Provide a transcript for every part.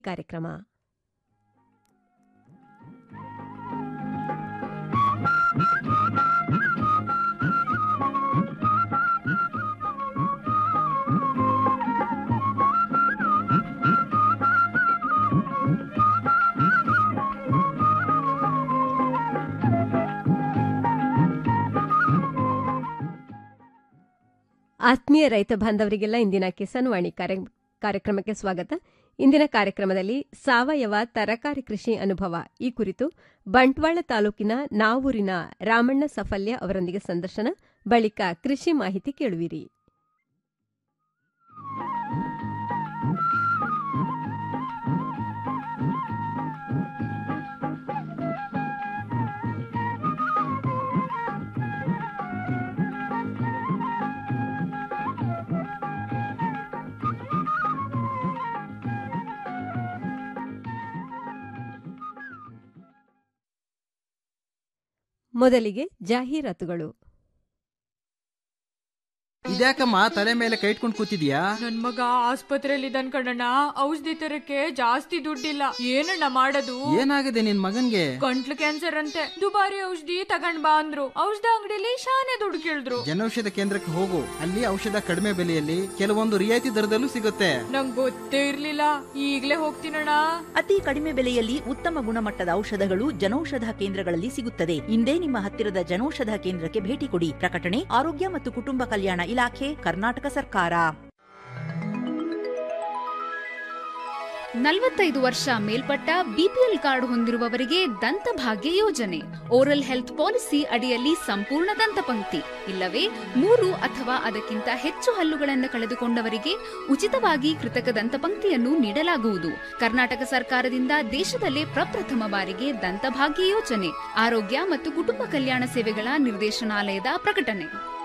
ಕಾರ್ಯಕ್ರಮ ಆತ್ಮೀಯ ರೈತ ಬಾಂಧವರಿಗೆಲ್ಲ ಇಂದಿನ ಕಿಸಾನ್ ವಾಣಿ ಕಾರ್ಯ- ಕಾರ್ಯಕ್ರಮಕ್ಕೆ ಸ್ವಾಗತ ಇಂದಿನ ಕಾರ್ಯಕ್ರಮದಲ್ಲಿ ಸಾವಯವ ತರಕಾರಿ ಕೃಷಿ ಅನುಭವ ಈ ಕುರಿತು ಬಂಟ್ವಾಳ ತಾಲೂಕಿನ ನಾವೂರಿನ ರಾಮಣ್ಣ ಸಫಲ್ಯ ಅವರೊಂದಿಗೆ ಸಂದರ್ಶನ ಬಳಿಕ ಕೃಷಿ ಮಾಹಿತಿ ಕೇಳುವಿರಿ ಮೊದಲಿಗೆ ಜಾಹೀರಾತುಗಳು ಇದ್ಯಾಕಮ್ಮ ತಲೆ ಮೇಲೆ ಕೈ ಇಟ್ಕೊಂಡು ಕೂತಿದ್ಯಾ ನನ್ ಮಗ ಆಸ್ಪತ್ರೆಯಲ್ಲಿ ಇದ್ದಾನ್ ಕಣಣ್ಣ ಔಷಧಿ ತರಕ್ಕೆ ಜಾಸ್ತಿ ದುಡ್ಡಿಲ್ಲ ಏನಣ್ಣ ಮಾಡೋದು ಏನಾಗಿದೆ ನಿನ್ ಮಗನ್ಗೆ ಗಂಟ್ಲು ಕ್ಯಾನ್ಸರ್ ಅಂತೆ ದುಬಾರಿ ಔಷಧಿ ತಗೊಂಡ್ ಬಾ ಅಂದ್ರು ಔಷಧ ಅಂಗಡಿಲಿ ಶಾನೆ ದುಡ್ಡು ಕೇಳಿದ್ರು ಜನೌಷಧ ಕೇಂದ್ರಕ್ಕೆ ಹೋಗು ಅಲ್ಲಿ ಔಷಧ ಕಡಿಮೆ ಬೆಲೆಯಲ್ಲಿ ಕೆಲವೊಂದು ರಿಯಾಯಿತಿ ದರದಲ್ಲೂ ಸಿಗುತ್ತೆ ನಂಗ್ ಗೊತ್ತೇ ಇರ್ಲಿಲ್ಲ ಈಗ್ಲೇ ಹೋಗ್ತೀನಣ್ಣ ಅತಿ ಕಡಿಮೆ ಬೆಲೆಯಲ್ಲಿ ಉತ್ತಮ ಗುಣಮಟ್ಟದ ಔಷಧಗಳು ಜನೌಷಧ ಕೇಂದ್ರಗಳಲ್ಲಿ ಸಿಗುತ್ತದೆ ಇಂದೇ ನಿಮ್ಮ ಹತ್ತಿರದ ಜನೌಷಧ ಕೇಂದ್ರಕ್ಕೆ ಭೇಟಿ ಕೊಡಿ ಪ್ರಕಟಣೆ ಆರೋಗ್ಯ ಮತ್ತು ಕುಟುಂಬ ಕಲ್ಯಾಣ ಇಲಾಖೆ ಕರ್ನಾಟಕ ಸರ್ಕಾರ ನಲವತ್ತೈದು ವರ್ಷ ಮೇಲ್ಪಟ್ಟ ಬಿಪಿಎಲ್ ಕಾರ್ಡ್ ಹೊಂದಿರುವವರಿಗೆ ದಂತಭಾಗ್ಯ ಯೋಜನೆ ಓರಲ್ ಹೆಲ್ತ್ ಪಾಲಿಸಿ ಅಡಿಯಲ್ಲಿ ಸಂಪೂರ್ಣ ದಂತಪಂಕ್ತಿ ಇಲ್ಲವೇ ಮೂರು ಅಥವಾ ಅದಕ್ಕಿಂತ ಹೆಚ್ಚು ಹಲ್ಲುಗಳನ್ನು ಕಳೆದುಕೊಂಡವರಿಗೆ ಉಚಿತವಾಗಿ ಕೃತಕ ದಂತಪಂಕ್ತಿಯನ್ನು ನೀಡಲಾಗುವುದು ಕರ್ನಾಟಕ ಸರ್ಕಾರದಿಂದ ದೇಶದಲ್ಲೇ ಪ್ರಪ್ರಥಮ ಬಾರಿಗೆ ದಂತಭಾಗ್ಯ ಯೋಜನೆ ಆರೋಗ್ಯ ಮತ್ತು ಕುಟುಂಬ ಕಲ್ಯಾಣ ಸೇವೆಗಳ ನಿರ್ದೇಶನಾಲಯದ ಪ್ರಕಟಣೆ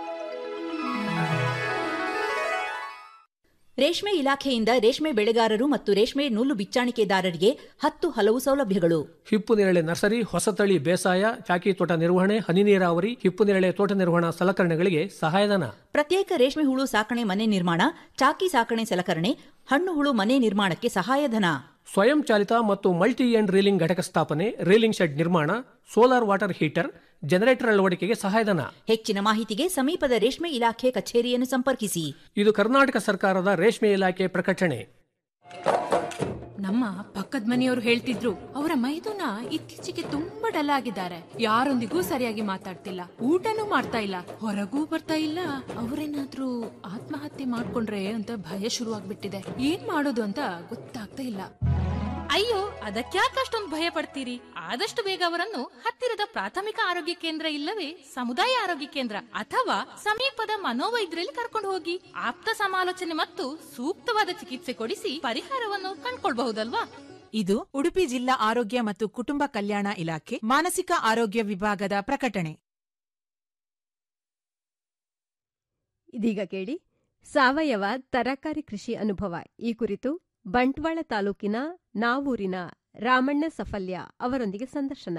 ರೇಷ್ಮೆ ಇಲಾಖೆಯಿಂದ ರೇಷ್ಮೆ ಬೆಳೆಗಾರರು ಮತ್ತು ರೇಷ್ಮೆ ನೂಲು ಬಿಚ್ಚಾಣಿಕೆದಾರರಿಗೆ ಹತ್ತು ಹಲವು ಸೌಲಭ್ಯಗಳು ಹಿಪ್ಪು ನೇರಳೆ ನರ್ಸರಿ ಹೊಸತಳಿ ಬೇಸಾಯ ಚಾಕಿ ತೋಟ ನಿರ್ವಹಣೆ ಹನಿ ನೀರಾವರಿ ಹಿಪ್ಪು ನೇರಳೆ ತೋಟ ನಿರ್ವಹಣಾ ಸಲಕರಣೆಗಳಿಗೆ ಸಹಾಯಧನ ಪ್ರತ್ಯೇಕ ರೇಷ್ಮೆ ಹುಳು ಸಾಕಣೆ ಮನೆ ನಿರ್ಮಾಣ ಚಾಕಿ ಸಾಕಣೆ ಸಲಕರಣೆ ಹಣ್ಣು ಹುಳು ಮನೆ ನಿರ್ಮಾಣಕ್ಕೆ ಸಹಾಯಧನ ಸ್ವಯಂ ಚಾಲಿತ ಮತ್ತು ಮಲ್ಟಿ ಎಂಡ್ ರೀಲಿಂಗ್ ಘಟಕ ಸ್ಥಾಪನೆ ರೀಲಿಂಗ್ ಶೆಡ್ ನಿರ್ಮಾಣ ಸೋಲಾರ್ ವಾಟರ್ ಹೀಟರ್ ಜನರೇಟರ್ ಅಳವಡಿಕೆಗೆ ಸಹಾಯಧನ ಹೆಚ್ಚಿನ ಮಾಹಿತಿಗೆ ಸಮೀಪದ ರೇಷ್ಮೆ ಇಲಾಖೆ ಕಚೇರಿಯನ್ನು ಸಂಪರ್ಕಿಸಿ ಇದು ಕರ್ನಾಟಕ ಸರ್ಕಾರದ ರೇಷ್ಮೆ ಇಲಾಖೆ ಪ್ರಕಟಣೆ ನಮ್ಮ ಪಕ್ಕದ ಮನೆಯವರು ಹೇಳ್ತಿದ್ರು ಅವರ ಮೈದುನ ಇತ್ತೀಚೆಗೆ ತುಂಬಾ ಡಲ್ ಆಗಿದ್ದಾರೆ ಯಾರೊಂದಿಗೂ ಸರಿಯಾಗಿ ಮಾತಾಡ್ತಿಲ್ಲ ಊಟನೂ ಮಾಡ್ತಾ ಇಲ್ಲ ಹೊರಗೂ ಬರ್ತಾ ಇಲ್ಲ ಅವರೇನಾದ್ರೂ ಆತ್ಮಹತ್ಯೆ ಮಾಡ್ಕೊಂಡ್ರೆ ಅಂತ ಭಯ ಶುರುವಾಗ್ಬಿಟ್ಟಿದೆ ಏನ್ ಮಾಡೋದು ಅಂತ ಗೊತ್ತಾಗ್ತಾ ಇಲ್ಲ ಅಯ್ಯೋ ಅದಕ್ಯಾಕೆ ಅಷ್ಟೊಂದು ಭಯ ಪಡ್ತೀರಿ ಆದಷ್ಟು ಬೇಗ ಅವರನ್ನು ಹತ್ತಿರದ ಪ್ರಾಥಮಿಕ ಆರೋಗ್ಯ ಕೇಂದ್ರ ಇಲ್ಲವೇ ಸಮುದಾಯ ಆರೋಗ್ಯ ಕೇಂದ್ರ ಅಥವಾ ಸಮೀಪದ ಮನೋವೈದ್ಯರಲ್ಲಿ ಕರ್ಕೊಂಡು ಹೋಗಿ ಆಪ್ತ ಸಮಾಲೋಚನೆ ಮತ್ತು ಸೂಕ್ತವಾದ ಚಿಕಿತ್ಸೆ ಕೊಡಿಸಿ ಪರಿಹಾರವನ್ನು ಕಂಡ್ಕೊಳ್ಬಹುದಲ್ವಾ ಇದು ಉಡುಪಿ ಜಿಲ್ಲಾ ಆರೋಗ್ಯ ಮತ್ತು ಕುಟುಂಬ ಕಲ್ಯಾಣ ಇಲಾಖೆ ಮಾನಸಿಕ ಆರೋಗ್ಯ ವಿಭಾಗದ ಪ್ರಕಟಣೆ ಇದೀಗ ಕೇಳಿ ಸಾವಯವ ತರಕಾರಿ ಕೃಷಿ ಅನುಭವ ಈ ಕುರಿತು ಬಂಟ್ವಾಳ ತಾಲೂಕಿನ ನಾವೂರಿನ ರಾಮಣ್ಣ ಸಫಲ್ಯ ಅವರೊಂದಿಗೆ ಸಂದರ್ಶನ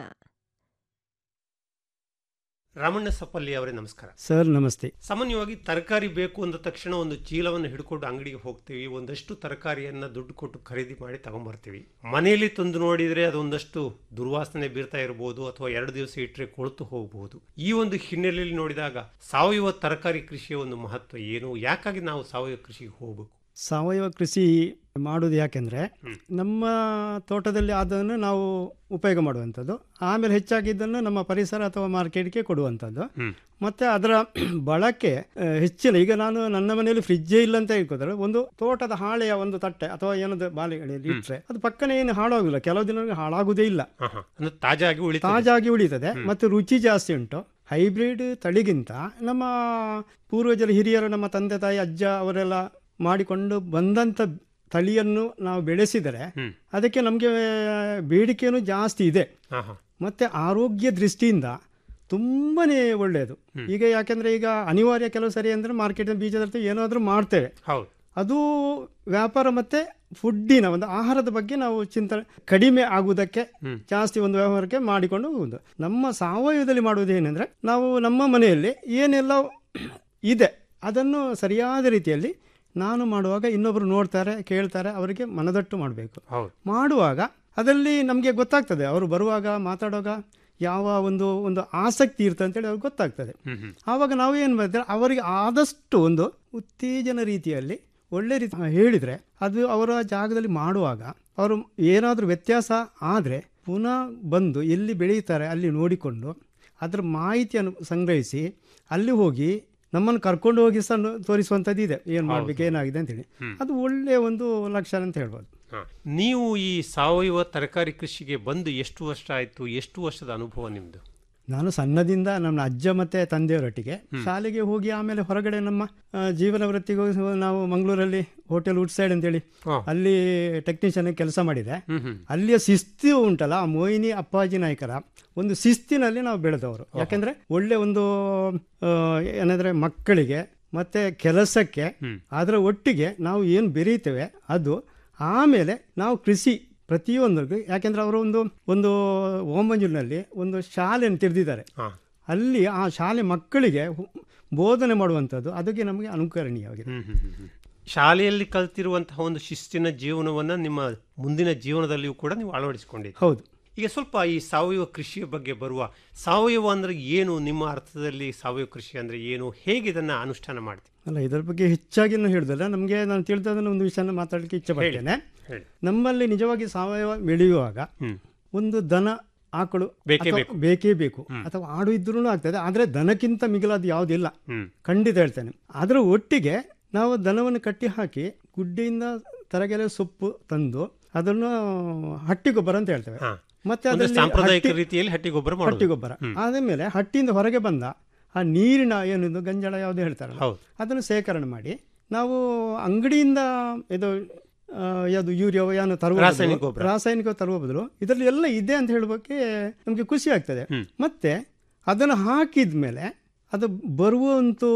ರಾಮಣ್ಣ ಸಪ್ಪಲ್ಲಿ ಅವರೇ ನಮಸ್ಕಾರ ಸರ್ ನಮಸ್ತೆ ಸಾಮಾನ್ಯವಾಗಿ ತರಕಾರಿ ಬೇಕು ಅಂದ ತಕ್ಷಣ ಒಂದು ಚೀಲವನ್ನು ಹಿಡ್ಕೊಂಡು ಅಂಗಡಿಗೆ ಹೋಗ್ತೀವಿ ಒಂದಷ್ಟು ತರಕಾರಿಯನ್ನ ದುಡ್ಡು ಕೊಟ್ಟು ಖರೀದಿ ಮಾಡಿ ತಗೊಂಬರ್ತೀವಿ ಮನೆಯಲ್ಲಿ ತಂದು ನೋಡಿದ್ರೆ ಅದೊಂದಷ್ಟು ದುರ್ವಾಸನೆ ಬೀರ್ತಾ ಇರಬಹುದು ಅಥವಾ ಎರಡು ದಿವಸ ಇಟ್ಟರೆ ಕೊಳ್ತು ಹೋಗಬಹುದು ಈ ಒಂದು ಹಿನ್ನೆಲೆಯಲ್ಲಿ ನೋಡಿದಾಗ ಸಾವಯವ ತರಕಾರಿ ಕೃಷಿಯ ಒಂದು ಮಹತ್ವ ಏನು ಯಾಕಾಗಿ ನಾವು ಸಾವಯವ ಕೃಷಿಗೆ ಹೋಗಬೇಕು ಸಾವಯವ ಕೃಷಿ ಮಾಡೋದು ಯಾಕೆಂದರೆ ನಮ್ಮ ತೋಟದಲ್ಲಿ ಅದನ್ನು ನಾವು ಉಪಯೋಗ ಮಾಡುವಂಥದ್ದು ಆಮೇಲೆ ಹೆಚ್ಚಾಗಿದ್ದನ್ನು ನಮ್ಮ ಪರಿಸರ ಅಥವಾ ಮಾರ್ಕೆಟ್ಗೆ ಕೊಡುವಂಥದ್ದು ಮತ್ತು ಅದರ ಬಳಕೆ ಆ, ಹೆಚ್ಚಿನ ಈಗ ನಾನು ನನ್ನ ಮನೆಯಲ್ಲಿ ಫ್ರಿಜ್ಜೇ ಇಲ್ಲ ಅಂತ ಹೇಳ್ಕೋತಾರೆ ಒಂದು ತೋಟದ ಹಾಳೆಯ ಒಂದು ತಟ್ಟೆ ಅಥವಾ ಏನದು ಬಾಳೆಗಳಲ್ಲಿ ಇಟ್ಟರೆ ಅದು ಪಕ್ಕನೆ ಏನು ಹಾಳಾಗೋದಿಲ್ಲ ಕೆಲವು ದಿನ ಹಾಳಾಗುವುದೇ ಇಲ್ಲ ಅಂದ್ರೆ ತಾಜಾಗಿ ಉಳಿತದೆ. ತಾಜಾಗಿ ಉಳಿತದೆ ಮತ್ತು ರುಚಿ ಜಾಸ್ತಿ ಉಂಟು ಹೈಬ್ರಿಡ್ ತಳಿಗಿಂತ ನಮ್ಮ ಪೂರ್ವಜರ ಹಿರಿಯರು ನಮ್ಮ ತಂದೆ ತಾಯಿ ಅಜ್ಜ ಅವರೆಲ್ಲ ಮಾಡಿಕೊಂಡು ಬಂದಂಥ ತಳಿಯನ್ನು ನಾವು ಬೆಳೆಸಿದರೆ ಅದಕ್ಕೆ ನಮಗೆ ಬೇಡಿಕೆಯೂ ಜಾಸ್ತಿ ಇದೆ ಹಾ, ಹಾ. ಮತ್ತು ಆರೋಗ್ಯ ದೃಷ್ಟಿಯಿಂದ ತುಂಬನೇ ಒಳ್ಳೆಯದು ಈಗ ಯಾಕೆಂದರೆ ಈಗ ಅನಿವಾರ್ಯ ಕೆಲವು ಸರಿ ಅಂದರೆ ಮಾರ್ಕೆಟ್ ಬೀಜ ತರ್ತೀವಿ ಏನಾದರೂ ಮಾಡ್ತೇವೆ ಹೌದು ಅದು ವ್ಯಾಪಾರ ಮತ್ತು ಫುಡ್ಡಿನ ಒಂದು ಆಹಾರದ ಬಗ್ಗೆ ನಾವು ಚಿಂತನೆ ಕಡಿಮೆ ಆಗುವುದಕ್ಕೆ ಜಾಸ್ತಿ ಒಂದು ವ್ಯವಹಾರಕ್ಕೆ ಮಾಡಿಕೊಂಡು ಹೋಗುವುದು ನಮ್ಮ ಸಾವಯವದಲ್ಲಿ ಮಾಡುವುದು ಏನೆಂದರೆ ನಾವು ನಮ್ಮ ಮನೆಯಲ್ಲಿ ಏನೆಲ್ಲ ಇದೆ ಅದನ್ನು ಸರಿಯಾದ ರೀತಿಯಲ್ಲಿ ನಾನು ಮಾಡುವಾಗ ಇನ್ನೊಬ್ರು ನೋಡ್ತಾರೆ ಕೇಳ್ತಾರೆ ಅವರಿಗೆ ಮನದಟ್ಟು ಮಾಡಬೇಕು ಹೌದು ಮಾಡುವಾಗ ಅದರಲ್ಲಿ ನಮಗೆ ಗೊತ್ತಾಗ್ತದೆ ಅವರು ಬರುವಾಗ ಮಾತಾಡುವಾಗ ಯಾವ ಒಂದು ಒಂದು ಆಸಕ್ತಿ ಇರ್ತದೆ ಅಂತೇಳಿ ಅವ್ರಿಗೆ ಗೊತ್ತಾಗ್ತದೆ ಹ್ಮ್ ಹ್ಮ್ ಆವಾಗ ನಾವು ಏನು ಮಾಡಿದ್ರೆ ಅವರಿಗೆ ಆದಷ್ಟು ಒಂದು ಉತ್ತೇಜನ ರೀತಿಯಲ್ಲಿ ಒಳ್ಳೆ ರೀತಿ ಹೇಳಿದರೆ ಅದು ಅವರ ಜಾಗದಲ್ಲಿ ಮಾಡುವಾಗ ಅವರು ಏನಾದರೂ ವ್ಯತ್ಯಾಸ ಆದರೆ ಪುನಃ ಬಂದು ಎಲ್ಲಿ ಬೆಳೀತಾರೆ ಅಲ್ಲಿ ನೋಡಿಕೊಂಡು ಅದರ ಮಾಹಿತಿಯನ್ನು ಸಂಗ್ರಹಿಸಿ ಅಲ್ಲಿ ಹೋಗಿ ನಮ್ಮನ್ನು ಕರ್ಕೊಂಡು ಹೋಗಿ ಸಹ ನೋ- ತೋರಿಸುವಂಥದ್ದು ಇದೆ ಏನು ಮಾಡಬೇಕು ಏನಾಗಿದೆ ಅಂತೇಳಿ ಅದು ಒಳ್ಳೆಯ ಒಂದು ಲಕ್ಷಣ ಅಂತ ಹೇಳ್ಬೋದು ಹಾ. ನೀವು ಈ ಸಾವಯವ ತರಕಾರಿ ಕೃಷಿಗೆ ಬಂದು ಎಷ್ಟು ವರ್ಷ ಆಯ್ತು ಎಷ್ಟು ವರ್ಷದ ಅನುಭವ ನಿಮ್ದು ನಾನು ಸಣ್ಣದಿಂದ ನನ್ನ ಅಜ್ಜ ಮತ್ತೆ ತಂದೆಯವರೊಟ್ಟಿಗೆ ಶಾಲೆಗೆ ಹೋಗಿ ಆಮೇಲೆ ಹೊರಗಡೆ ನಮ್ಮ ಆ, ಜೀವನ ವೃತ್ತಿಗೆ ಹೋಗಿ ನಾವು ಮಂಗಳೂರಲ್ಲಿ ಹೋಟೆಲ್ ವುಡ್ ಸೈಡ್ ಅಂತೇಳಿ ಹಾ. ಅಲ್ಲಿ ಟೆಕ್ನಿಷಿಯನ್ ಕೆಲಸ ಮಾಡಿದೆ ಹ್ಮ್ ಹ್ಮ್ ಅಲ್ಲಿಯ ಶಿಸ್ತು ಉಂಟಲ್ಲ ಆ ಮೋಹಿನಿ ಅಪ್ಪಾಜಿ ನಾಯ್ಕರ ಒಂದು ಶಿಸ್ತಿನಲ್ಲಿ ನಾವು ಬೆಳೆದವರು ಯಾಕೆಂದ್ರೆ ಒಳ್ಳೆ ಒಂದು ಆ, ಏನಂದ್ರೆ ಮಕ್ಕಳಿಗೆ ಮತ್ತೆ ಕೆಲಸಕ್ಕೆ ಅದರ ಒಟ್ಟಿಗೆ ನಾವು ಏನು ಬೆರೀತೇವೆ ಅದು ಆಮೇಲೆ ನಾವು ಕೃಷಿ ಪ್ರತಿಯೊಂದಕ್ಕೂ ಯಾಕೆಂದ್ರೆ ಅವರು ಒಂದು ಒಂದು ಓಮಂಜೂರಿನಲ್ಲಿ ಒಂದು ಶಾಲೆಯನ್ನು ತೆರೆದಿದ್ದಾರೆ ಹಾ. ಅಲ್ಲಿ ಆ ಶಾಲೆ ಮಕ್ಕಳಿಗೆ ಹು- ಬೋಧನೆ ಮಾಡುವಂಥದ್ದು ಅದಕ್ಕೆ ನಮಗೆ ಅನುಕರಣೀಯವಾಗಿದೆ ಹ್ಮ್ ಹ್ಮ್ ಹ್ಮ್ ಹ್ಮ್. ಶಾಲೆಯಲ್ಲಿ ಕಲ್ತಿರುವಂತಹ ಒಂದು ಶಿಸ್ತಿನ ಜೀವನವನ್ನ ನಿಮ್ಮ ಮುಂದಿನ ಜೀವನದಲ್ಲಿಯೂ ಕೂಡ ನೀವು ಅಳವಡಿಸಿಕೊಂಡಿದ್ದೀರಿ ಹೌದು ಈಗ ಸ್ವಲ್ಪ ಈ ಸಾವಯವ ಕೃಷಿಯ ಬಗ್ಗೆ ಬರುವ ಸಾವಯವ ಅಂದ್ರೆ ಏನು ನಿಮ್ಮ ಅರ್ಥದಲ್ಲಿ ಸಾವಯವ ಕೃಷಿ ಅಂದ್ರೆ ಏನು ಹೇಗೆ ಇದನ್ನ ಅನುಷ್ಠಾನ ಮಾಡ್ತೀವಿ ಅಲ್ಲ ಇದರ ಬಗ್ಗೆ ಹೆಚ್ಚಾಗಿ ಏನು ಹೇಳುದಿಲ್ಲ ನಮಗೆ ನಾನು ತಿಳಿದದನ್ನು ಒಂದು ವಿಷಯನ ಮಾತಾಡಲಿಕ್ಕೆ ಇಚ್ಛೆ ಪಡ್ತೇನೆ ಹೇಳಿ. ನಮ್ಮಲ್ಲಿ ನಿಜವಾಗಿ ಸಾವಯವ ಬೆಳೆಯುವಾಗ ಹ್ಮ್. ಒಂದು ದನ ಆಕಳು ಬೇಕೇ ಅಥವಾ ಬೇಕು. ಬೇಕೇ ಬೇಕು ಅಥವಾ ಆಡು ಇದ್ರೂ ಆಗ್ತದೆ ಆದರೆ ದನಕ್ಕಿಂತ ಮಿಗಿಲಾದ ಯಾವುದಿಲ್ಲ ಹ್ಮ್ ಖಂಡಿತ ಹೇಳ್ತೇನೆ ಅದರ ಒಟ್ಟಿಗೆ ನಾವು ದನವನ್ನು ಕಟ್ಟಿ ಹಾಕಿ ಗುಡ್ಡೆಯಿಂದ ತರಗೆಲೆ ಸೊಪ್ಪು ತಂದು ಅದನ್ನು ಹಟ್ಟಿ ಗೊಬ್ಬರ ಅಂತ ಹೇಳ್ತೇವೆ ಹಾ. ಮತ್ತೆ ಒಂದು ಅದರಲ್ಲಿ ಸಾಂಪ್ರದಾಯಿಕ ಹಟ್ಟಿ- ರೀತಿಯಲ್ಲಿ ಹಟ್ಟಿ ಗೊಬ್ಬರ ಮಾಡೋದು. ಹಟ್ಟಿ ಗೊಬ್ಬರ ಆದಮೇಲೆ ಹಟ್ಟಿಯಿಂದ ಹೊರಗೆ ಬಂದ ಆ ನೀರಿನ ಏನಿದು ಗಂಜಳ ಯಾವುದು ಹೇಳ್ತಾರಲ್ಲ ಹೌದು. ಅದನ್ನು ಸೇಕರಣೆ ಮಾಡಿ ನಾವು ಅಂಗಡಿಯಿಂದ ಇದು ಆ, ಯಾವುದು ಯೂರಿಯಾ ಏನು ತರುವ ರಾಸಾಯನಿಕ ಬದಲು- ಗೊಬ್ಬರ. ರಾಸಾಯನಿಕ ತರುವ ಬದಲು ಇದರಲ್ಲಿ ಎಲ್ಲ ಇದೆ ಅಂತ ಹೇಳುವಕ್ಕೆ ನಮಗೆ ಖುಷಿ ಆಗ್ತದೆ ಮತ್ತೆ ಅದನ್ನು ಹಾಕಿದ ಮೇಲೆ ಅದು ಬರುವಂತೂ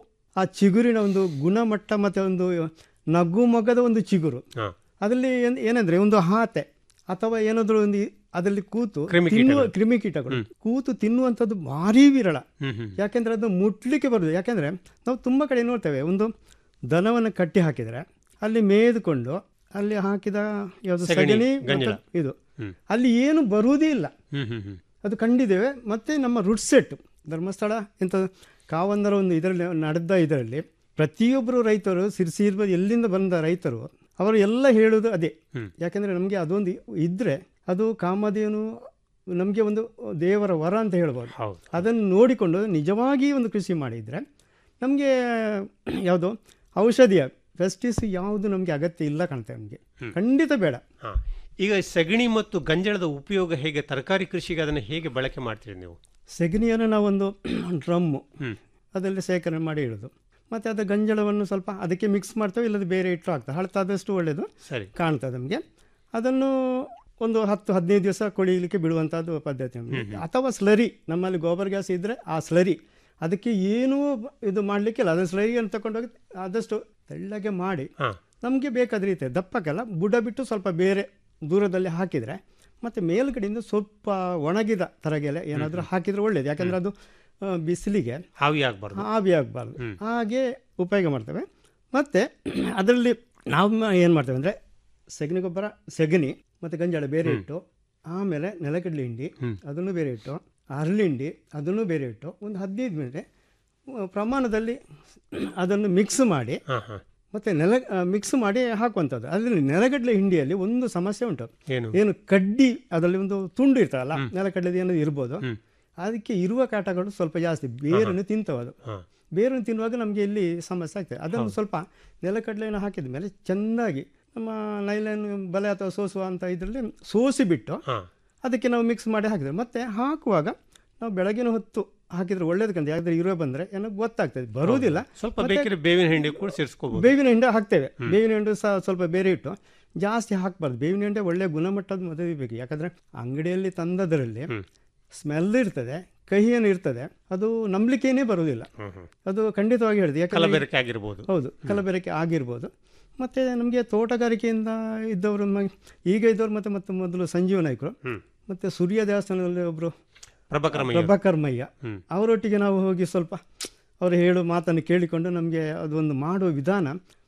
ಆ ಚಿಗುರಿನ ಒಂದು ಗುಣಮಟ್ಟ ಮತ್ತೆ ಒಂದು ನಗು ಮೊಗದ ಒಂದು ಚಿಗುರು ಹಾ. ಅದರಲ್ಲಿ ಏನ್- ಏನಂದ್ರೆ ಒಂದು ಹಾತೆ ಅಥವಾ ಏನಾದರೂ ಒಂದು ಅದರಲ್ಲಿ ಕೂತು ಕ್ರಿಮಿಕೀಟಗಳು. ತಿನ್ನುವ ಕ್ರಿಮಿಕೀಟಗಳು ಕೂತು ತಿನ್ನುವಂಥದ್ದು ಭಾರಿ ವಿರಳ ಹ್ಮ್ ಹ್ಮ್ ಯಾಕೆಂದ್ರೆ ಅದು ಮುಟ್ಲಿಕ್ಕೆ ಬರುದು ಯಾಕೆಂದ್ರೆ ನಾವು ತುಂಬ ಕಡೆ ನೋಡ್ತೇವೆ ಒಂದು ದನವನ್ನು ಕಟ್ಟಿ ಹಾಕಿದರೆ ಅಲ್ಲಿ ಮೇಯ್ದುಕೊಂಡು ಅಲ್ಲಿ ಹಾಕಿದ ಯಾವುದು ಸಗಣಿ, ಸಗಣಿ ಗಂಜಲ. ಮತ್ತು ಇದು ಹ್ಮ್. ಅಲ್ಲಿ ಏನು ಬರುವುದೇ ಇಲ್ಲ ಹ್ಮ್ ಹ್ಮ್ ಹ್ಮ್ ಅದು ಕಂಡಿದ್ದೇವೆ ಮತ್ತೆ ನಮ್ಮ ರುಟ್ ಸೆಟ್ ಧರ್ಮಸ್ಥಳ ಇಂಥ ಕಾವಂದರ ಒಂದು ಇದರಲ್ಲಿ ನಡೆದ ಇದರಲ್ಲಿ ಪ್ರತಿಯೊಬ್ಬರು ರೈತರು ಸಿರ್ಸಿ ಇರ್ಬೋದು ಎಲ್ಲಿಂದ ಬಂದ ರೈತರು ಅವರು ಎಲ್ಲ ಹೇಳೋದು ಅದೇ ಹ್ಮ್. ಯಾಕೆಂದರೆ ನಮಗೆ ಅದೊಂದು ಇದ್ದರೆ ಅದು ಕಾಮಧೇನು ನಮಗೆ ಒಂದು ದೇವರ ವರ ಅಂತ ಹೇಳ್ಬೋದು ಹೌದು ಅದನ್ನು ನೋಡಿಕೊಂಡು ನಿಜವಾಗಿ ಒಂದು ಕೃಷಿ ಮಾಡಿದರೆ ನಮಗೆ ಯಾವುದು ಔಷಧಿಯ ಪೆಸ್ಟಿಸ್ ಯಾವುದು ನಮಗೆ ಅಗತ್ಯ ಇಲ್ಲ ಕಾಣ್ತೇವೆ ನಮಗೆ ಖಂಡಿತ ಬೇಡ ಹಾ ಈಗ ಸಗಣಿ ಮತ್ತು ಗಂಜಳದ ಉಪಯೋಗ ಹೇಗೆ ತರಕಾರಿ ಕೃಷಿಗೆ ಅದನ್ನು ಹೇಗೆ ಬಳಕೆ ಮಾಡ್ತೀರಿ ನೀವು ಸೆಗಣಿಯನ್ನು ನಾವೊಂದು ಡ್ರಮ್ಮು ಹ್ಮ್. ಅದರಲ್ಲಿ ಸೇಕರಣೆ ಮಾಡಿ ಇಡೋದು ಮತ್ತು ಅದು ಗಂಜಳವನ್ನು ಸ್ವಲ್ಪ ಅದಕ್ಕೆ ಮಿಕ್ಸ್ ಮಾಡ್ತೇವೆ ಇಲ್ಲದ ಬೇರೆ ಇಟ್ಟರು ಆಗ್ತದೆ ಹಳತಾದಷ್ಟು ಒಳ್ಳೆಯದು ಸರಿ ಕಾಣ್ತದೆ ನಮಗೆ ಅದನ್ನು ಒಂದು ಹತ್ತು ಹದಿನೈದು ದಿವಸ ಕೊಳಿಲಿಕ್ಕೆ ಬಿಡುವಂಥದ್ದು ಪದ್ಧತಿ ನಮಗೆ ಅಥವಾ ಸ್ಲರಿ ನಮ್ಮಲ್ಲಿ ಗೋಬರ್ ಗ್ಯಾಸ್ ಇದ್ದರೆ ಆ ಸ್ಲರಿ ಅದಕ್ಕೆ ಏನೂ ಇದು ಮಾಡಲಿಕ್ಕಿಲ್ಲ ಅದನ್ನು ಸ್ಲರಿಯನ್ನು ತಗೊಂಡೋಗಿ ಆದಷ್ಟು ತೆಳ್ಳಗೆ ಮಾಡಿ ಹಾ ನಮಗೆ ಬೇಕಾದ ರೀತಿ ದಪ್ಪಕ್ಕೆಲ್ಲ ಬುಡ ಬಿಟ್ಟು ಸ್ವಲ್ಪ ಬೇರೆ ದೂರದಲ್ಲಿ ಹಾಕಿದರೆ ಮತ್ತು ಮೇಲ್ಗಡೆಯಿಂದ ಸ್ವಲ್ಪ ಒಣಗಿದ ತರಗೆಲೆ ಏನಾದರೂ ಹಾಕಿದರೆ ಒಳ್ಳೆಯದು ಯಾಕಂದರೆ ಅದು ಆ, ಬಿಸಿಲಿಗೆ ಹಾವಿ ಆಗಬಾರ್ದು ಆವಿ ಆಗಬಾರ್ದು ಹಾಗೆ ಉಪಯೋಗ ಮಾಡ್ತೇವೆ ಮತ್ತು ಅದರಲ್ಲಿ ನಾವು ಏನು ಮಾಡ್ತೇವೆ ಅಂದರೆ ಸಗಣಿ ಗೊಬ್ಬರ ಸಗಣಿ ಮತ್ತು ಗಂಜಾಳ ಬೇರೆ ಇಟ್ಟು ಆಮೇಲೆ ನೆಲಗಡಲೆ ಹಿಂಡಿ ಅದನ್ನು ಬೇರೆ ಇಟ್ಟು ಅರಳಿಂಡಿ ಅದನ್ನು ಬೇರೆ ಇಟ್ಟು ಒಂದು ಹದಿನೈದು ಮಿನಿಟ್ ಪ್ರಮಾಣದಲ್ಲಿ ಅದನ್ನು ಮಿಕ್ಸ್ ಮಾಡಿ ಹಾ ಹಾ ಮತ್ತು ನೆಲ ಮಿಕ್ಸ್ ಮಾಡಿ ಹಾಕುವಂಥದ್ದು ಅದರಲ್ಲಿ ನೆಲಗಡಲೆ ಹಿಂಡಿಯಲ್ಲಿ ಒಂದು ಸಮಸ್ಯೆ ಉಂಟು ಏನು ಏನು ಕಡ್ಡಿ ಅದರಲ್ಲಿ ಒಂದು ತುಂಡು ಇರ್ತದಲ್ಲ ನೆಲಕಡಲೆದು ಏನಾದ್ರು ಇರ್ಬೋದು ಅದಕ್ಕೆ ಇರುವ ಕಾಟಗಳು ಸ್ವಲ್ಪ ಜಾಸ್ತಿ ಬೇರನ್ನು ತಿಂತವೆ ಅದು ಹಾ ಬೇರನ್ನು ತಿನ್ನುವಾಗ ನಮಗೆ ಇಲ್ಲಿ ಸಮಸ್ಯೆ ಆಗ್ತದೆ ಅದನ್ನು ಸ್ವಲ್ಪ ನೆಲಕಡಲೆಯನ್ನು ಹಾಕಿದ ಮೇಲೆ ಚೆಂದಾಗಿ ನಮ್ಮ ನೈಲನ್ ಬಲೆ ಅಥವಾ ಸೋಸುವ ಅಂತ ಇದರಲ್ಲಿ ಸೋಸಿಬಿಟ್ಟು ಹಾ ಅದಕ್ಕೆ ನಾವು ಮಿಕ್ಸ್ ಮಾಡಿ ಹಾಕಿದ್ರೆ ಮತ್ತೆ ಹಾಕುವಾಗ ನಾವು ಬೆಳಗಿನ ಹೊತ್ತು ಹಾಕಿದ್ರೆ ಒಳ್ಳೇದಕ್ಕಂತ ಯಾಕಂದ್ರೆ ಇರುವೆ ಬಂದರೆ ಏನೋ ಗೊತ್ತಾಗ್ತದೆ ಬರುವುದಿಲ್ಲ ಸ್ವಲ್ಪ ಮತ್ತೆ ಬೇಕಿದ್ರೆ ಬೇವಿನ ಹಿಂಡಿ ಕೂಡ ಸೇರಿಸ್ಕೋಬಹುದು ಬೇವಿನ ಹಿಂಡೆ ಹಾಕ್ತೇವೆ ಬೇವಿನ ಹಿಂಡು ಸಹ ಸ್ವಲ್ಪ ಬೇರೆ ಇಟ್ಟು ಜಾಸ್ತಿ ಹಾಕಬಾರ್ದು ಬೇವಿನ ಹಿಂಡೆ ಒಳ್ಳೆ ಗುಣಮಟ್ಟದ ಮದುವೆ ಬೇಕು ಯಾಕಂದರೆ ಅಂಗಡಿಯಲ್ಲಿ ತಂದದರಲ್ಲಿ ಸ್ಮೆಲ್ ಇರ್ತದೆ ಕಹಿಯನ್ನು ಇರ್ತದೆ ಅದು ನಂಬಲಿಕ್ಕೇನೆ ಬರುವುದಿಲ್ಲ ಅದು ಖಂಡಿತವಾಗಿ ಹೇಳಿದೆ ಯಾಕಂದ್ರೆ ಕಲಬೆರಕೆ ಆಗಿರ್ಬೋದು ಹೌದು ಕಲಬೆರಕೆ ಆಗಿರ್ಬೋದು ಮತ್ತು ನಮಗೆ ತೋಟಗಾರಿಕೆಯಿಂದ ಇದ್ದವರು ಮ- ಈಗ ಇದ್ದವರು ಮತ್ತು ಮತ್ತು ಮೊದಲು ಸಂಜೀವ ನಾಯ್ಕರು ಮತ್ತು ಸೂರ್ಯ ದೇವಸ್ಥಾನದಲ್ಲಿ ಒಬ್ಬರು ಪ್ರಭಾಕರ ಮಯ್ಯ. ಪ್ರಭಾಕರ್ ಮಯ್ಯ ಹ್ಮ್. ಅವರೊಟ್ಟಿಗೆ ನಾವು ಹೋಗಿ ಸ್ವಲ್ಪ ಅವರು ಹೇಳೋ ಮಾತನ್ನು ಕೇಳಿಕೊಂಡು ನಮಗೆ ಅದೊಂದು ಮಾಡುವ ವಿಧಾನ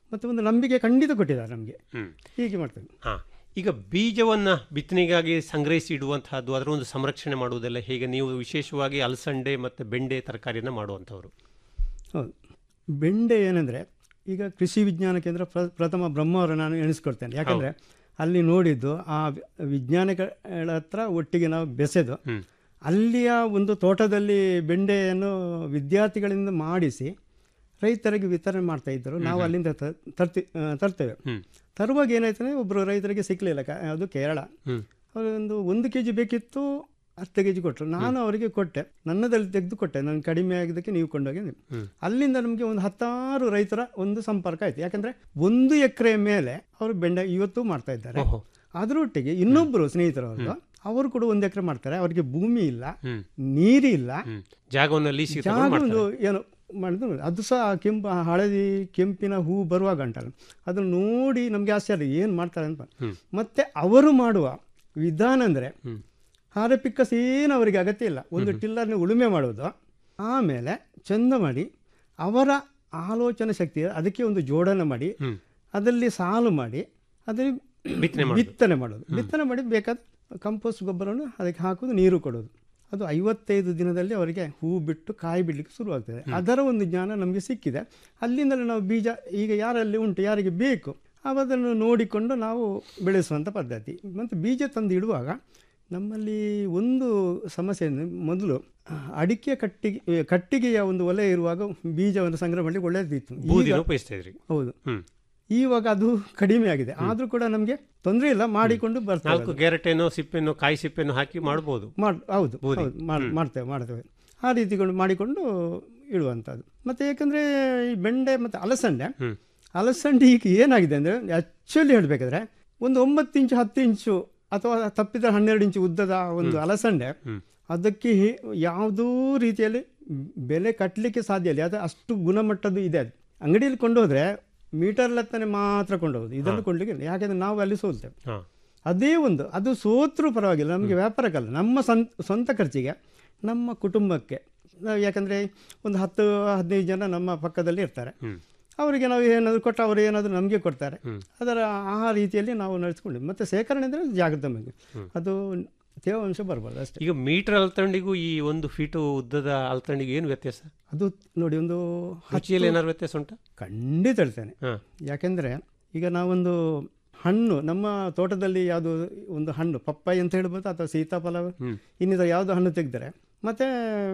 ಮತ್ತು ಒಂದು ನಂಬಿಕೆ ಖಂಡಿತ ಕೊಟ್ಟಿದ್ದಾರೆ ನಮಗೆ ಹ್ಮ್. ಹೀಗೆ ಮಾಡ್ತೇವೆ ಹಾ ಈಗ ಬೀಜವನ್ನ ಬಿತ್ತನೆಗಾಗಿ ಸಂಗ್ರಹಿಸಿ ಇಡುವಂತಹದ್ದು ಅದರ ಒಂದು ಸಂರಕ್ಷಣೆ ಮಾಡುವುದೆಲ್ಲ ಹೇಗೆ ನೀವು ವಿಶೇಷವಾಗಿ ಅಲಸಂಡೆ ಮತ್ತು ಬೆಂಡೆ ತರಕಾರಿಯನ್ನು ಮಾಡುವಂಥವ್ರು ಹೌದು ಬೆಂಡೆ ಏನಂದರೆ ಈಗ ಕೃಷಿ ವಿಜ್ಞಾನ ಕೇಂದ್ರ ಪ್ರ ಪ್ರಥಮ ಬ್ರಹ್ಮವರ ನಾನು ಎಣಿಸ್ಕೊಳ್ತೇನೆ ಯಾಕಂದರೆ ಅಲ್ಲಿ ನೋಡಿದ್ದು ಆ ವಿ- ವಿಜ್ಞಾನಿಗಳ ಹತ್ರ ಒಟ್ಟಿಗೆ ನಾವು ಬೆಸೆದು ಅಲ್ಲಿಯ ಒಂದು ತೋಟದಲ್ಲಿ ಬೆಂಡೆಯನ್ನು ವಿದ್ಯಾರ್ಥಿಗಳಿಂದ ಮಾಡಿಸಿ ರೈತರಿಗೆ ವಿತರಣೆ ಮಾಡ್ತಾ ಇದ್ದರು ನಾವು ಅಲ್ಲಿಂದ ತ- ತರ್ತಿ ಆ, ತರ್ತೇವೆ ತರುವಾಗ ಏನಾಯ್ತಂದ್ರೆ ಒಬ್ಬರು ರೈತರಿಗೆ ಸಿಕ್ಕಲಿಲ್ಲ ಕ- ಅದು ಕೇರಳ ಅವರು ಒಂದು ಒಂದು ಕೆ ಜಿ ಬೇಕಿತ್ತು ಹತ್ತು ಕೆ ಜಿ ಕೊಟ್ಟರು ನಾನು ಅವರಿಗೆ ಕೊಟ್ಟೆ ನನ್ನದಲ್ಲಿ ತೆಗೆದು ಕೊಟ್ಟೆ ನಾನು ಕಡಿಮೆ ಆಗಿದ್ದಕ್ಕೆ ನೀವು ಕೊಂಡೋಗಿ ಅಂದೆ. ಅಲ್ಲಿಂದ ನಮಗೆ ಒಂದು ಹತ್ತಾರು ರೈತರ ಒಂದು ಸಂಪರ್ಕ ಆಯ್ತು ಯಾಕಂದ್ರೆ ಒಂದು ಎಕರೆ ಮೇಲೆ ಅವರು ಬೆಂಡೆ ಇವತ್ತು ಮಾಡ್ತಾ ಇದ್ದಾರೆ ಅದರೊಟ್ಟಿಗೆ ಇನ್ನೊಬ್ಬರು ಸ್ನೇಹಿತರು ಅವರು ಅವರು ಕೂಡ ಒಂದು ಎಕರೆ ಮಾಡ್ತಾರೆ ಅವರಿಗೆ ಭೂಮಿ ಇಲ್ಲ ನೀರು ಇಲ್ಲ ಜಾಗವನ್ನು ಲೀಸಿಗೆ ಜಾಗ ತಗೊಂಡು ಒಂದು ಮಾಡ್ತಾರೆ. ಏನು ಮಾಡಿದ್ರು ಅದು ಸಹ ಕೆಂಪು ಹಳದಿ ಕೆಂಪಿನ ಹೂ ಬರುವಾಗ ಉಂಟಲ್ಲ ಅದನ್ನು ನೋಡಿ ನಮಗೆ ಆಶ್ಚರ್ಯ ಏನು ಮಾಡ್ತಾರೆ ಅಂತ ಮತ್ತೆ ಅವರು ಮಾಡುವ ವಿಧಾನ ಅಂದರೆ ಹಾರಪಿಕ್ಕಸ್ ಏನು ಅವರಿಗೆ ಅಗತ್ಯ ಇಲ್ಲ ಒಂದು ಟಿಲ್ಲರ್ನ ಉಳುಮೆ ಮಾಡೋದು ಆಮೇಲೆ ಚಂದ ಮಾಡಿ ಅವರ ಆಲೋಚನೆ ಶಕ್ತಿ ಅದಕ್ಕೆ ಒಂದು ಜೋಡಣೆ ಮಾಡಿ ಅದರಲ್ಲಿ ಸಾಲು ಮಾಡಿ ಅದರಲ್ಲಿ ಬಿತ್ತನೆ ಮಾಡೋದು. ಬಿತ್ತನೆ ಮಾಡೋದು ಬಿತ್ತನೆ ಮಾಡಿ ಬೇಕಾದ ಕಂಪೋಸ್ಟ್ ಗೊಬ್ಬರವನ್ನು ಅದಕ್ಕೆ ಹಾಕೋದು ನೀರು ಕೊಡೋದು ಅದು ಐವತ್ತೈದು ದಿನದಲ್ಲಿ ಅವರಿಗೆ ಹೂ ಬಿಟ್ಟು ಕಾಯಿ ಬಿಡಲಿಕ್ಕೆ ಶುರುವಾಗ್ತದೆ ಅದರ ಒಂದು ಜ್ಞಾನ ನಮಗೆ ಸಿಕ್ಕಿದೆ ಅಲ್ಲಿಂದಲೇ ನಾವು ಬೀಜ ಈಗ ಯಾರಲ್ಲಿ ಉಂಟು ಯಾರಿಗೆ ಬೇಕು ಅದನ್ನು ನೋಡಿಕೊಂಡು ನಾವು ಬೆಳೆಸುವಂಥ ಪದ್ಧತಿ ಮತ್ತು ಬೀಜ ತಂದು ಇಡುವಾಗ ನಮ್ಮಲ್ಲಿ ಒಂದು ಸಮಸ್ಯೆ ಅಂದರೆ ಮೊದಲು ಅಡಿಕೆ ಕಟ್ಟಿಗೆ ಕಟ್ಟಿಗೆಯ ಒಂದು ಒಲೆ ಇರುವಾಗ ಬೀಜವನ್ನು ಸಂಗ್ರಹ ಮಾಡಲಿಕ್ಕೆ ಒಳ್ಳೆಯದಿತ್ತು ಬೂದಿನ ಈಗ- ಉಪಯೋಗಿಸ್ತಾ ಇದ್ರಿ ಹೌದು ಹ್ಮ್. ಇವಾಗ ಅದು ಕಡಿಮೆ ಆಗಿದೆ ಆದರೂ ಕೂಡ ನಮಗೆ ತೊಂದರೆ ಇಲ್ಲ ಮಾಡಿಕೊಂಡು ಬರ್ತೇವೆ ನಾಲ್ಕು ಅದು. ಗೆರಟೆನೋ ಸಿಪ್ಪೆನೋ ಕಾಯಿ ಸಿಪ್ಪೆನೋ ಹಾಕಿ ಮಾಡ್ಬೋದು ಮಾಡ್ ಹೌದು ಬೂದಿ. ಹೌದು ಮಾಡ್- ಹ್ಮ್. ಮಾಡ್ತೇವೆ ಮಾಡ್ತೇವೆ ಆ ರೀತಿಗಳು ಮಾಡಿಕೊಂಡು ಇಡುವಂಥದ್ದು ಮತ್ತು ಏಕೆಂದರೆ ಈ ಬೆಂಡೆ ಮತ್ತು ಅಲಸಂಡೆ ಅಲಸಂಡೆ ಈಗ ಏನಾಗಿದೆ ಅಂದರೆ ಆ್ಯಕ್ಚುಲಿ ಹೇಳಬೇಕಾದ್ರೆ ಒಂದು ಒಂಬತ್ತು ಇಂಚು ಹತ್ತು ಇಂಚು ಅಥವಾ ತಪ್ಪಿದ ಹನ್ನೆರಡು ಇಂಚು ಉದ್ದದ ಒಂದು ಅಲಸಂಡೆ ಅದಕ್ಕೆ ಹೇ- ಯಾವುದೂ ರೀತಿಯಲ್ಲಿ ಬೆಲೆ ಕಟ್ಟಲಿಕ್ಕೆ ಸಾಧ್ಯ ಇಲ್ಲ ಅದು ಅಷ್ಟು ಗುಣಮಟ್ಟದ್ದು ಇದೆ ಅದು ಅಂಗಡಿಯಲ್ಲಿ ಕೊಂಡೋದ್ರೆ ಮೀಟರ್ ಲೆಕ್ಕನೆ ಮಾತ್ರ ಕೊಂಡೋಗೋದು ಇದನ್ನು ಕೊಂಡ್ಲಿಕ್ಕೆ ಇಲ್ಲ ಯಾಕೆಂದರೆ ನಾವು ಅಲ್ಲಿ ಸೋಲ್ತೇವೆ ಹಾ. ಅದೇ ಒಂದು ಅದು ಸೋತ್ರೂ ಪರವಾಗಿಲ್ಲ ನಮಗೆ ವ್ಯಾಪಾರಕ್ಕಲ್ಲ ನಮ್ಮ ಸ್ವಂತ ಸ್ವಂತ ಖರ್ಚಿಗೆ ನಮ್ಮ ಕುಟುಂಬಕ್ಕೆ ನಾವು ಯಾಕಂದರೆ ಒಂದು ಹತ್ತು ಹದಿನೈದು ಜನ ನಮ್ಮ ಪಕ್ಕದಲ್ಲಿ ಇರ್ತಾರೆ ಅವರಿಗೆ ನಾವು ಏನಾದರೂ ಕೊಟ್ಟು ಅವರು ಏನಾದರೂ ನಮಗೆ ಕೊಡ್ತಾರೆ ಅದರ ಆ ರೀತಿಯಲ್ಲಿ ನಾವು ನಡೆಸ್ಕೊಂಡು ಮತ್ತು ಶೇಖರಣೆ ಅಂದರೆ ಜಾಗ್ರತೆ ಬಗ್ಗೆ ಅದು ತೇವಾಂಶ ಬರಬಾರ್ದು ಅಷ್ಟೇ ಈಗ ಮೀಟರ್ ಅಲ್ತಂಡಿಗೂ ಈ ಒಂದು ಫೀಟು ಉದ್ದದ ಅಲ್ತಂಡಿಗೂ ಏನು ವ್ಯತ್ಯಾಸ ಅದು ನೋಡಿ ಒಂದು ರುಚಿಯಲ್ಲಿ ಹತ್ತು- ಏನಾದ್ರು ವ್ಯತ್ಯಾಸ ಉಂಟಾ ಖಂಡಿತ ಹೇಳ್ತೇನೆ ಹಾ. ಯಾಕೆಂದರೆ ಈಗ ನಾವೊಂದು ಹಣ್ಣು ನಮ್ಮ ತೋಟದಲ್ಲಿ ಯಾವುದು ಒಂದು ಹಣ್ಣು ಪಪ್ಪಾಯಿ ಅಂತ ಹೇಳ್ಬೋದು ಅಥವಾ ಸೀತಾಫಲ ಇನ್ನಿತರ ಯಾವುದು ಹಣ್ಣು ತೆಗೆದರೆ ಮತ್ತು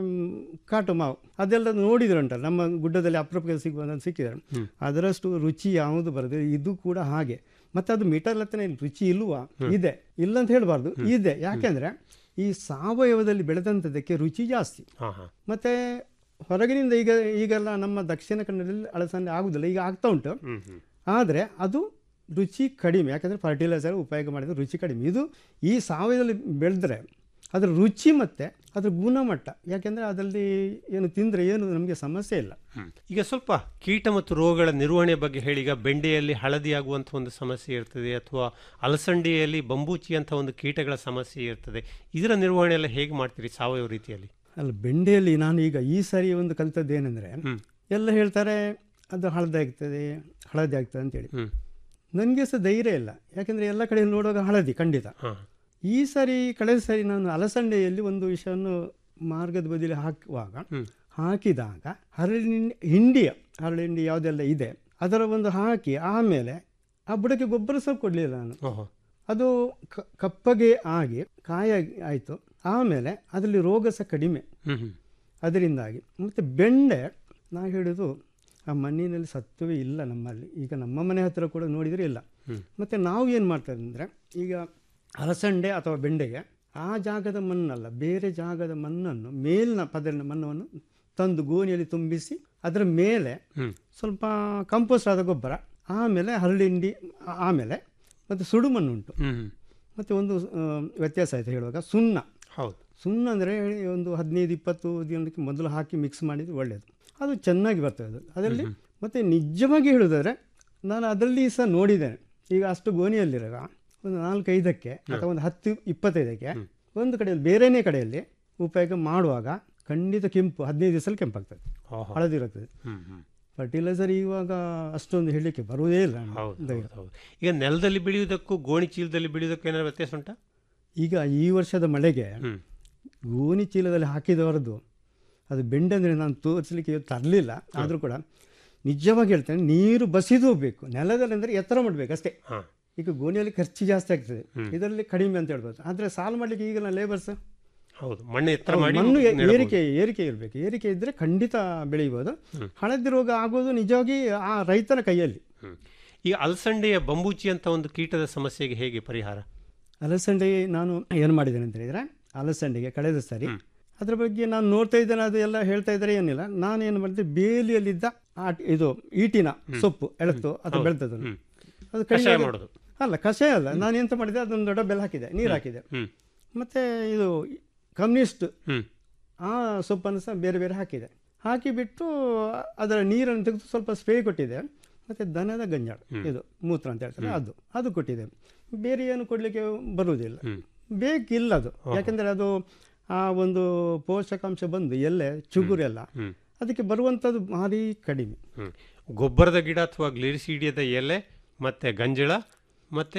ಕಾಟು ಮಾವು ಅದೆಲ್ಲ ನೋಡಿದ್ರೆ ಉಂಟಲ್ಲ ನಮ್ಮ ಗುಡ್ಡದಲ್ಲಿ ಅಪರೂಪಕ್ಕೆ ಸಿಗುವಂಥ ಸಿಕ್ಕಿದ್ದಾರೆ ಅದರಷ್ಟು ರುಚಿ ಯಾವುದು ಬರುತ್ತೆ ಇದು ಕೂಡ ಹಾಗೆ ಮತ್ತು ಅದು ಮೀಟರ್ ಲೆಕ್ಕನೆ ರುಚಿ ಇಲ್ವಾ ಇದೆ ಇಲ್ಲ ಅಂತ ಹೇಳಬಾರ್ದು ಇದೆ ಯಾಕೆಂದರೆ ಈ ಸಾವಯವದಲ್ಲಿ ಬೆಳೆದಂಥದ್ದಕ್ಕೆ ರುಚಿ ಜಾಸ್ತಿ ಹಾ ಹಾ ಮತ್ತು ಹೊರಗಿನಿಂದ ಈಗ ಈಗೆಲ್ಲ ನಮ್ಮ ದಕ್ಷಿಣ ಕನ್ನಡದಲ್ಲಿ ಅಳಸಂದೆ ಆಗುದಿಲ್ಲ ಈಗ ಆಗ್ತಾ ಉಂಟು ಆದರೆ ಅದು ರುಚಿ ಕಡಿಮೆ ಯಾಕಂದರೆ ಫರ್ಟಿಲೈಸರ್ ಉಪಯೋಗ ಮಾಡಿದ್ರೆ ರುಚಿ ಕಡಿಮೆ ಇದು ಈ ಸಾವಯವದಲ್ಲಿ ಬೆಳೆದ್ರೆ ಅದರ ರುಚಿ ಮತ್ತು ಅದರ ಗುಣಮಟ್ಟ ಯಾಕೆಂದರೆ ಅದರಲ್ಲಿ ಏನು ತಿಂದರೆ ಏನು ನಮಗೆ ಸಮಸ್ಯೆ ಇಲ್ಲ ಈಗ ಸ್ವಲ್ಪ ಕೀಟ ಮತ್ತು ರೋಗಗಳ ನಿರ್ವಹಣೆ ಬಗ್ಗೆ ಹೇಳಿ ಈಗ ಬೆಂಡೆಯಲ್ಲಿ ಹಳದಿ ಆಗುವಂಥ ಒಂದು ಸಮಸ್ಯೆ ಇರ್ತದೆ ಅಥವಾ ಅಲಸಂಡೆಯಲ್ಲಿ ಬಂಬೂಚಿ ಅಂತ ಒಂದು ಕೀಟಗಳ ಸಮಸ್ಯೆ ಇರ್ತದೆ ಇದರ ನಿರ್ವಹಣೆ ಎಲ್ಲ ಹೇಗೆ ಮಾಡ್ತೀರಿ ಸಾವಯವ ರೀತಿಯಲ್ಲಿ ಅಲ್ಲ ಬೆಂಡೆಯಲ್ಲಿ ನಾನು ಈಗ ಈ ಸಾರಿ ಒಂದು ಕಲಿತದ್ದು ಏನಂದರೆ ಎಲ್ಲ ಹೇಳ್ತಾರೆ ಅದು ಹಳದಿ ಆಗ್ತದೆ ಹಳದಿ ಆಗ್ತದೆ ಅಂತೇಳಿ ನನಗೆ ಸಹ ಧೈರ್ಯ ಇಲ್ಲ ಯಾಕೆಂದರೆ ಎಲ್ಲ ಕಡೆ ನೋಡುವಾಗ ಹಳದಿ ಖಂಡಿತ ಈ ಸಾರಿ ಕಳೆದ ಸಾರಿ ನಾನು ಅಲಸಂಡೆಯಲ್ಲಿ ಒಂದು ವಿಷಯವನ್ನು ಮಾರ್ಗದ ಬದಿಯಲ್ಲಿ ಹಾಕುವಾಗ ಹಾಕಿದಾಗ ಹರಳಿನ ಹಿಂಡಿಯ ಹರಳಿಂಡಿ ಯಾವುದೆಲ್ಲ ಇದೆ ಅದರ ಒಂದು ಹಾಕಿ ಆಮೇಲೆ ಆ ಬುಡಕ್ಕೆ ಗೊಬ್ಬರ ಸಹ ಕೊಡಲಿಲ್ಲ ನಾನು ಅದು ಕ- ಕಪ್ಪಗೆ ಆಗಿ ಕಾಯ ಆಯಿತು ಆಮೇಲೆ ಅದರಲ್ಲಿ ರೋಗ ಸಹ ಕಡಿಮೆ ಅದರಿಂದಾಗಿ ಮತ್ತು ಬೆಂಡೆ ನಾ ಹೇಳೋದು ಆ ಮಣ್ಣಿನಲ್ಲಿ ಸತ್ವವೇ ಇಲ್ಲ ನಮ್ಮಲ್ಲಿ ಈಗ ನಮ್ಮ ಮನೆ ಹತ್ತಿರ ಕೂಡ ನೋಡಿದರೆ ಇಲ್ಲ ಮತ್ತು ನಾವು ಏನು ಮಾಡ್ತಾರೆ ಅಂದರೆ ಈಗ ಅಲಸಂಡೆ ಅಥವಾ ಬೆಂಡೆಗೆ ಆ ಜಾಗದ ಮಣ್ಣಲ್ಲ ಬೇರೆ ಜಾಗದ ಮಣ್ಣನ್ನು ಮೇಲಿನ ಪದರಿನ ಮಣ್ಣನ್ನು ತಂದು ಗೋಣಿಯಲ್ಲಿ ತುಂಬಿಸಿ ಅದರ ಮೇಲೆ ಸ್ವಲ್ಪ ಕಂಪೋಸ್ಟ್ ಆದ ಗೊಬ್ಬರ ಆಮೇಲೆ ಹರಳಿಂಡಿ ಆ- ಆಮೇಲೆ ಮತ್ತು ಸುಡು ಮಣ್ಣು ಉಂಟು ಮತ್ತು ಒಂದು ಆ, ವ್ಯತ್ಯಾಸ ಆಯಿತು ಹೇಳುವಾಗ ಸುಣ್ಣ ಹೌದು ಸುಣ್ಣ ಅಂದರೆ ಒಂದು ಹದಿನೈದು ಇಪ್ಪತ್ತು ದಿನಕ್ಕೆ ಮೊದಲು ಹಾಕಿ ಮಿಕ್ಸ್ ಮಾಡಿದರೆ ಒಳ್ಳೆಯದು ಅದು ಚೆನ್ನಾಗಿ ಬರ್ತದೆ ಅದು ಅದರಲ್ಲಿ ಮತ್ತು ನಿಜವಾಗಿ ಹೇಳೋದಾದರೆ ನಾನು ಅದರಲ್ಲಿ ಸಹ ನೋಡಿದ್ದೇನೆ ಈಗ ಅಷ್ಟು ಗೋಣಿಯಲ್ಲಿರುವಾಗ ಒಂದು ನಾಲ್ಕೈದಕ್ಕೆ ಅಥವಾ ಒಂದು ಹತ್ತು ಇಪ್ಪತ್ತೈದಕ್ಕೆ ಒಂದು ಕಡೆಯಲ್ಲಿ ಬೇರೆಯೇ ಕಡೆಯಲ್ಲಿ ಉಪಯೋಗ ಮಾಡುವಾಗ ಖಂಡಿತ ಕೆಂಪು ಹದಿನೈದು ದಿವಸದಲ್ಲಿ ಕೆಂಪಾಗ್ತದೆ ಓಹೋ. ಹಳದಿರುತ್ತದೆ ಹ್ಮ್, ಹ್ಮ್. ಫರ್ಟಿಲೈಸರ್ ಇವಾಗ ಅಷ್ಟೊಂದು ಹೇಳಲಿಕ್ಕೆ ಬರುವುದೇ ಇಲ್ಲ ಹೌದು ಧೈರ್ಯ. ಹೌದು, ಹೌದು ಈಗ ನೆಲದಲ್ಲಿ ಬೆಳೆಯುವುದಕ್ಕೂ ಗೋಣಿ ಚೀಲದಲ್ಲಿ ಬೆಳೆಯುವುದಕ್ಕೂ ಏನಾದ್ರು ವ್ಯತ್ಯಾಸ ಉಂಟಾ ಈಗ ಈ ವರ್ಷದ ಮಳೆಗೆ ಗೋಣಿ ಚೀಲದಲ್ಲಿ ಹಾಕಿದವರದ್ದು ಅದು ಬೆಂಡಂದ್ರೆ ನಾನು ತೋರಿಸಲಿಕ್ಕೆ ತರಲಿಲ್ಲ ಆದರೂ ಕೂಡ ನಿಜವಾಗಿ ಹೇಳ್ತೇನೆ ನೀರು ಬಸಿದು ಹೋಗ್ಬೇಕು ನೆಲದಲ್ಲಿ ಅಂದರೆ ಎತ್ತರ ಮಾಡಬೇಕು ಅಷ್ಟೇ ಈಗ ಗೋಣಿಯಲ್ಲಿ ಖರ್ಚು ಜಾಸ್ತಿ ಆಗ್ತದೆ ಇದರಲ್ಲಿ ಕಡಿಮೆ ಅಂತ ಹೇಳ್ಬೋದು ಆದರೆ ಸಾಲು ಮಾಡಲಿಕ್ಕೆ ಈಗಿನ ಲೇಬರ್ಸ್ ಹೌದು ಮಣ್ಣು ಎತ್ತರ ಮಾಡಿ ಮಣ್ಣು ಏ- ನೆಡಬಹುದು. ಏರಿಕೆ ಏರಿಕೆ ಇರಬೇಕು ಏರಿಕೆ ಇದ್ದರೆ ಖಂಡಿತ ಬೆಳೆಯಬಹುದು ಹಳದಿ ರೋಗ ಆಗೋದು ನಿಜವಾಗಿ ಆ ರೈತನ ಕೈಯಲ್ಲಿ ಹ್ಮ್. ಈ ಅಲಸಂಡೆಯ ಬಂಬೂಚಿ ಅಂತ ಒಂದು ಕೀಟದ ಸಮಸ್ಯೆಗೆ ಹೇಗೆ ಪರಿಹಾರ ಅಲಸಂಡೆ ನಾನು ಏನು ಮಾಡಿದ್ದೇನೆ ಅಂತ ಹೇಳಿದರೆ ಅಲಸಂಡೆಗೆ ಕಳೆದ ಸರಿ ಅದ್ರ ಬಗ್ಗೆ ನಾನು ನೋಡ್ತಾ ಇದ್ದೇನೆ ಅದು ಎಲ್ಲ ಹೇಳ್ತಾ ಇದ್ದಾರೆ ಏನಿಲ್ಲ ನಾನು ಏನು ಮಾಡಿದೆ ಬೇಲಿಯಲ್ಲಿದ್ದ ಆ ಇದು ಈಟಿನ ಸೊಪ್ಪು ಎಳತು ಅದು ಹೌದು. ಬೆಳೆದದನ್ನು ಹ್ಮ್. ಅದು ಕಷಾಯ ಕಡಿಮೆ ಮಾಡೋದು. ಅಲ್ಲ ಕಷಾಯ ಅಲ್ಲ ನಾನು ಎಂತ ಮಾಡಿದೆ ಅದೊಂದು ದೊಡ್ಡ ಬೆಲ್ಲ ಹಾಕಿದೆ ನೀರು ಹಾಕಿದೆ ಹ್ಮ್. ಮತ್ತು ಇದು ಕಮ್ಯುನಿಸ್ಟ್ ಹ್ಮ್. ಆ ಸೊಪ್ಪನ್ನು ಸಹ ಬೇರೆ ಬೇರೆ ಹಾಕಿದೆ ಹಾಕಿಬಿಟ್ಟು ಅದರ ನೀರನ್ನು ತೆಗೆದು ಸ್ವಲ್ಪ ಸ್ಪ್ರೇ ಕೊಟ್ಟಿದೆ ಮತ್ತು ದನದ ಗಂಜಾಳ ಇದು ಮೂತ್ರ ಅಂತ ಹೇಳ್ತಾರೆ ಅದು ಅದು ಕೊಟ್ಟಿದೆ ಬೇರೆ ಏನು ಕೊಡಲಿಕ್ಕೆ ಬರುವುದಿಲ್ಲ ಬೇಕಿಲ್ಲ ಅದು ಯಾಕೆಂದರೆ ಅದು ಆ ಒಂದು ಪೋಷಕಾಂಶ ಬಂದು ಎಲ್ಲೆ ಚುಗುರೆಲ್ಲ ಅದಕ್ಕೆ ಬರುವಂಥದ್ದು ಭಾರಿ ಕಡಿಮೆ ಹ್ಮ್. ಗೊಬ್ಬರದ ಗಿಡ ಅಥವಾ ಗ್ಲಿರಿಸೀಡಿಯದ ಎಲೆ ಮತ್ತೆ ಗಂಜಳ ಮತ್ತೆ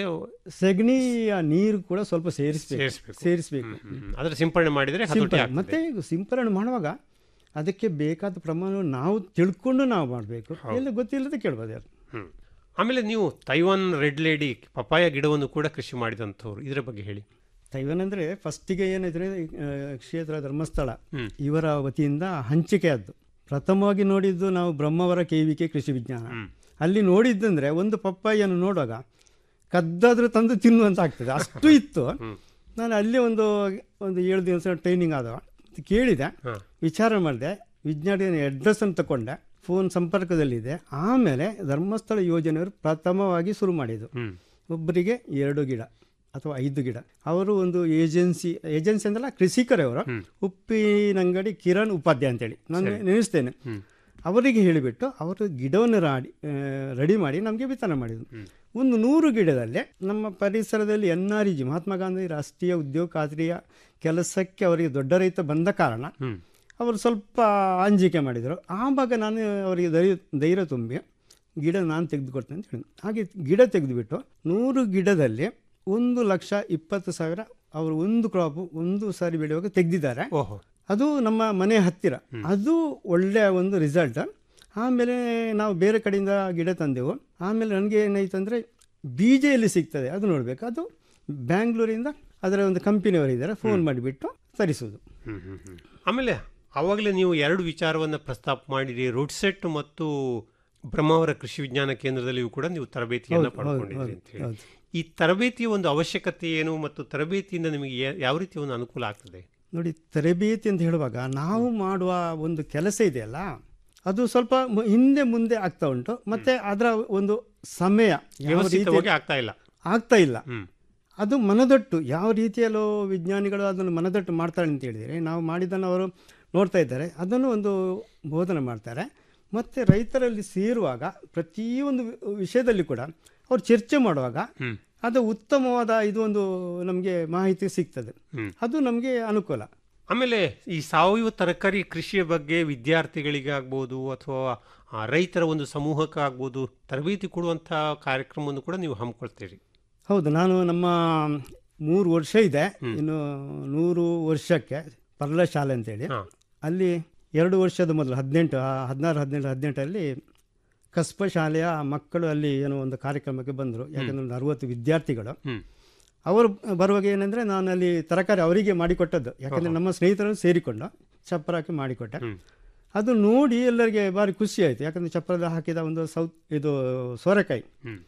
ಸಗಣಿಯ ನೀರು ಕೂಡ ಸ್ವಲ್ಪ ಸೇರಿಸಬೇಕು ಸೇರಿಸ್ಬೇಕು. ಸೇರಿಸಬೇಕು ಹ್ಮ್, ಹ್ಮ್. ಅದರ ಸಿಂಪಡಣೆ ಮಾಡಿದ್ರೆ ಹತೋಟಿ ಸಿಂಪರಣೆ ಆಗ್ತದೆ. ಮತ್ತೆ ಈಗ ಸಿಂಪರಣೆ ಮಾಡುವಾಗ ಅದಕ್ಕೆ ಬೇಕಾದ ಪ್ರಮಾಣವನ್ನು ನಾವು ತಿಳ್ಕೊಂಡು ನಾವು ಮಾಡಬೇಕು ಎಲ್ಲ ಗೊತ್ತಿಲ್ಲದೆ ಕೇಳ್ಬೋದು ಯಾರು ಹ್ಮ್. ಆಮೇಲೆ ನೀವು ತೈವಾನ್ ರೆಡ್ ಲೇಡಿ ಪಪಾಯ ಗಿಡವನ್ನು ಕೂಡ ಕೃಷಿ ಮಾಡಿದಂಥವ್ರು ಇದರ ಬಗ್ಗೆ ಹೇಳಿ ತೈವನ್ ಅಂದರೆ ಫಸ್ಟಿಗೆ ಏನಿದ್ರೆ ಆ, ಕ್ಷೇತ್ರ ಧರ್ಮಸ್ಥಳ ಇವರ ವತಿಯಿಂದ ಹಂಚಿಕೆ ಆದ್ದು ಪ್ರಥಮವಾಗಿ ನೋಡಿದ್ದು ನಾವು ಬ್ರಹ್ಮವರ ಕೇವಿಕೆ ಕೃಷಿ ವಿಜ್ಞಾನ ಅಲ್ಲಿ ನೋಡಿದ್ದಂದ್ರೆ ಒಂದು ಪಪ್ಪಾಯಿಯನ್ನು ನೋಡುವಾಗ ಕದ್ದಾದ್ರೂ ತಂದು ತಿನ್ನುವಂತ ಆಗ್ತದೆ ಅಷ್ಟು ಇತ್ತು ನಾನು ಅಲ್ಲಿ ಒಂದು ಒಂದು ಏಳು ದಿವಸ ಟ್ರೈನಿಂಗ್ ಆದವ ಕೇಳಿದೆ ವಿಚಾರ ಮಾಡಿದೆ ವಿಜ್ಞಾನಿಯ ಅಡ್ರೆಸ್ಸನ್ನು ತಗೊಂಡೆ ಫೋನ್ ಸಂಪರ್ಕದಲ್ಲಿದೆ ಆಮೇಲೆ ಧರ್ಮಸ್ಥಳ ಯೋಜನೆಯವರು ಪ್ರಥಮವಾಗಿ ಶುರು ಮಾಡಿದ್ದು ಒಬ್ಬರಿಗೆ ಎರಡು ಗಿಡ ಅಥವಾ ಐದು ಗಿಡ ಅವರು ಒಂದು ಏಜೆನ್ಸಿ ಏಜೆನ್ಸಿ ಅಂದಲ್ಲ ಕೃಷಿಕರೇ ಅವರು ಉಪ್ಪಿನಂಗಡಿ ಕಿರಣ್ ಉಪಾಧ್ಯಾಯ ಅಂತೇಳಿ ನಾನು ಸರಿ. ನೆನೆಸ್ತೇನೆ ಅವರಿಗೆ ಹೇಳಿಬಿಟ್ಟು ಅವರು ಗಿಡವನ್ನು ರಾಡಿ ರೆಡಿ ಮಾಡಿ ನಮಗೆ ವಿತರಣೆ ಮಾಡಿದರು ಒಂದು ನೂರು ಗಿಡದಲ್ಲೇ ನಮ್ಮ ಪರಿಸರದಲ್ಲಿ N R G Mahatma Gandhi ರಾಷ್ಟ್ರೀಯ ಉದ್ಯೋಗ ಖಾತ್ರಿಯ ಕೆಲಸಕ್ಕೆ ಅವರಿಗೆ ದೊಡ್ಡ ರೈತ ಬಂದ ಕಾರಣ ಅವರು ಸ್ವಲ್ಪ ಅಂಜಿಕೆ ಮಾಡಿದರು ಆವಾಗ ನಾನು ಅವರಿಗೆ ಧೈರ್ಯ ಧೈರ್ಯ ತುಂಬಿ ಗಿಡ ನಾನು ತೆಗೆದುಕೊಡ್ತೇನೆ ಅಂತ ಹೇಳಿದೆ ಹಾಗೆ ಗಿಡ ತೆಗೆದುಬಿಟ್ಟು ನೂರು ಗಿಡದಲ್ಲಿ ಒಂದು ಲಕ್ಷ ಇಪ್ಪತ್ತು ಸಾವಿರ ಅವರು ಒಂದು ಕ್ರಾಪ್ ಒಂದು ಸಾರಿ ಬೆಳೆಯುವಾಗ ತೆಗೆದಿದ್ದಾರೆ ಓಹೋ ಅದು ನಮ್ಮ ಮನೆ ಹತ್ತಿರ ಅದು ಒಳ್ಳೆಯ ಒಂದು ರಿಸಲ್ಟ್ ಆಮೇಲೆ ನಾವು ಬೇರೆ ಕಡೆಯಿಂದ ಗಿಡ ತಂದೆವು ಆಮೇಲೆ ನನಗೆ ಏನಾಯ್ತು ಅಂದರೆ ಬೀಜ ಎಲ್ಲಿ ಸಿಗ್ತದೆ ಅದು ನೋಡಬೇಕು ಅದು ಬ್ಯಾಂಗ್ಳೂರಿಂದ ಅದರ ಒಂದು ಕಂಪನಿಯವರಿದ್ದಾರೆ ಫೋನ್ ಮಾಡಿಬಿಟ್ಟು ತರಿಸೋದು ಹ್ಮ್, ಹ್ಮ್, ಹ್ಮ್. ಆಮೇಲೆ ಆವಾಗಲೇ ನೀವು ಎರಡು ವಿಚಾರವನ್ನು ಪ್ರಸ್ತಾಪ ಮಾಡಿರಿ ರೂಟ್ ಸೆಟ್ ಮತ್ತು ಬ್ರಹ್ಮಾವರ ಕೃಷಿ ವಿಜ್ಞಾನ ಕೇಂದ್ರದಲ್ಲಿಯೂ ಕೂಡ ನೀವು ತರಬೇತಿಯನ್ನು ಹೌದು, ಹೌದು, ಪಡ್ಕೊಂಡಿದ್ರಿ ಹೌದು, ಅಂತ ಹೇಳಿ ಹೌದು. ಈ ತರಬೇತಿಯ ಒಂದು ಅವಶ್ಯಕತೆ ಏನು ಮತ್ತು ತರಬೇತಿಯಿಂದ ನಿಮಗೆ ಯಾ- ಯಾವ ರೀತಿ ಒಂದು ಅನುಕೂಲ ಆಗ್ತದೆ ನೋಡಿ ತರಬೇತಿ ಅಂತ ಹೇಳುವಾಗ ನಾವು ಮಾಡುವ ಒಂದು ಕೆಲಸ ಇದೆಯಲ್ಲ ಅದು ಸ್ವಲ್ಪ ಮು- ಹಿಂದೆ ಮುಂದೆ ಆಗ್ತಾ ಉಂಟು ಮತ್ತೆ ಅದರ ಒಂದು ಸಮಯ ಯಾವ ವ್ಯವಸ್ಥಿತವಾಗಿ ರೀತಿ ಆಗ್ತಾ ಇಲ್ಲ ಆಗ್ತಾ ಇಲ್ಲ ಅದು ಮನದಟ್ಟು ಯಾವ ರೀತಿಯಲ್ಲೋ ವಿಜ್ಞಾನಿಗಳು ಅದನ್ನು ಮನದಟ್ಟು ಮಾಡ್ತಾರೆ ಅಂತ ಹೇಳಿದರೆ ನಾವು ಮಾಡಿದ್ದನ್ನು ಅವರು ನೋಡ್ತಾ ಇದ್ದಾರೆ ಅದನ್ನು ಒಂದು ಬೋಧನೆ ಮಾಡ್ತಾರೆ ಮತ್ತು ರೈತರಲ್ಲಿ ಸೇರುವಾಗ ಪ್ರತಿಯೊಂದು ವಿ- ವಿಷಯದಲ್ಲಿ ಕೂಡ ಅವರು ಚರ್ಚೆ ಮಾಡುವಾಗ ಅದು ಉತ್ತಮವಾದ ಇದು ಒಂದು ನಮಗೆ ಮಾಹಿತಿ ಸಿಗ್ತದೆ ಅದು ನಮಗೆ ಅನುಕೂಲ ಆಮೇಲೆ ಈ ಸಾವಯವ ತರಕಾರಿ ಕೃಷಿಯ ಬಗ್ಗೆ ವಿದ್ಯಾರ್ಥಿಗಳಿಗೆ ಆಗ್ಬೋದು ಅಥವಾ ಆ, ರೈತರ ಒಂದು ಸಮೂಹಕ್ಕೆ ಆಗ್ಬೋದು ತರಬೇತಿ ಕೊಡುವಂಥ ಕಾರ್ಯಕ್ರಮವನ್ನು ಕೂಡ ನೀವು ಹಮ್ಮಿಕೊಳ್ತೀರಿ ಹೌದು ನಾನು ನಮ್ಮ ಮೂರು ವರ್ಷ ಇದೆ ಇನ್ನು ನೂರು ವರ್ಷಕ್ಕೆ ಪರ್ಲ ಶಾಲೆ ಅಂತೇಳಿ ಅಲ್ಲಿ ಎರಡು ವರ್ಷದ ಮೊದಲು ಹದಿನೆಂಟು ಹದಿನಾರು ಹದಿನೆಂಟು ಹದಿನೆಂಟರಲ್ಲಿ ಕಸ್ಬ ಶಾಲೆಯ ಮಕ್ಕಳು ಅಲ್ಲಿ ಏನೋ ಒಂದು ಕಾರ್ಯಕ್ರಮಕ್ಕೆ ಬಂದರು ಯಾಕಂದ್ರೆ ಒಂದು ಅರುವತ್ತು ವಿದ್ಯಾರ್ಥಿಗಳು ಅವರು ಬರುವಾಗ ಏನಂದರೆ ನಾನು ಅಲ್ಲಿ ತರಕಾರಿ ಅವರಿಗೆ ಮಾಡಿಕೊಟ್ಟದ್ದು ಯಾಕಂದರೆ ನಮ್ಮ ಸ್ನೇಹಿತರು ಸೇರಿಕೊಂಡು ಚಪ್ಪರ ಹಾಕಿ ಮಾಡಿಕೊಟ್ಟೆ ಅದು ನೋಡಿ ಎಲ್ಲರಿಗೆ ಭಾರಿ ಖುಷಿ ಆಯಿತು ಯಾಕಂದರೆ ಚಪ್ಪರದ ಹಾಕಿದ ಒಂದು ಸೌತ್ ಇದು ಸೋರೆಕಾಯಿ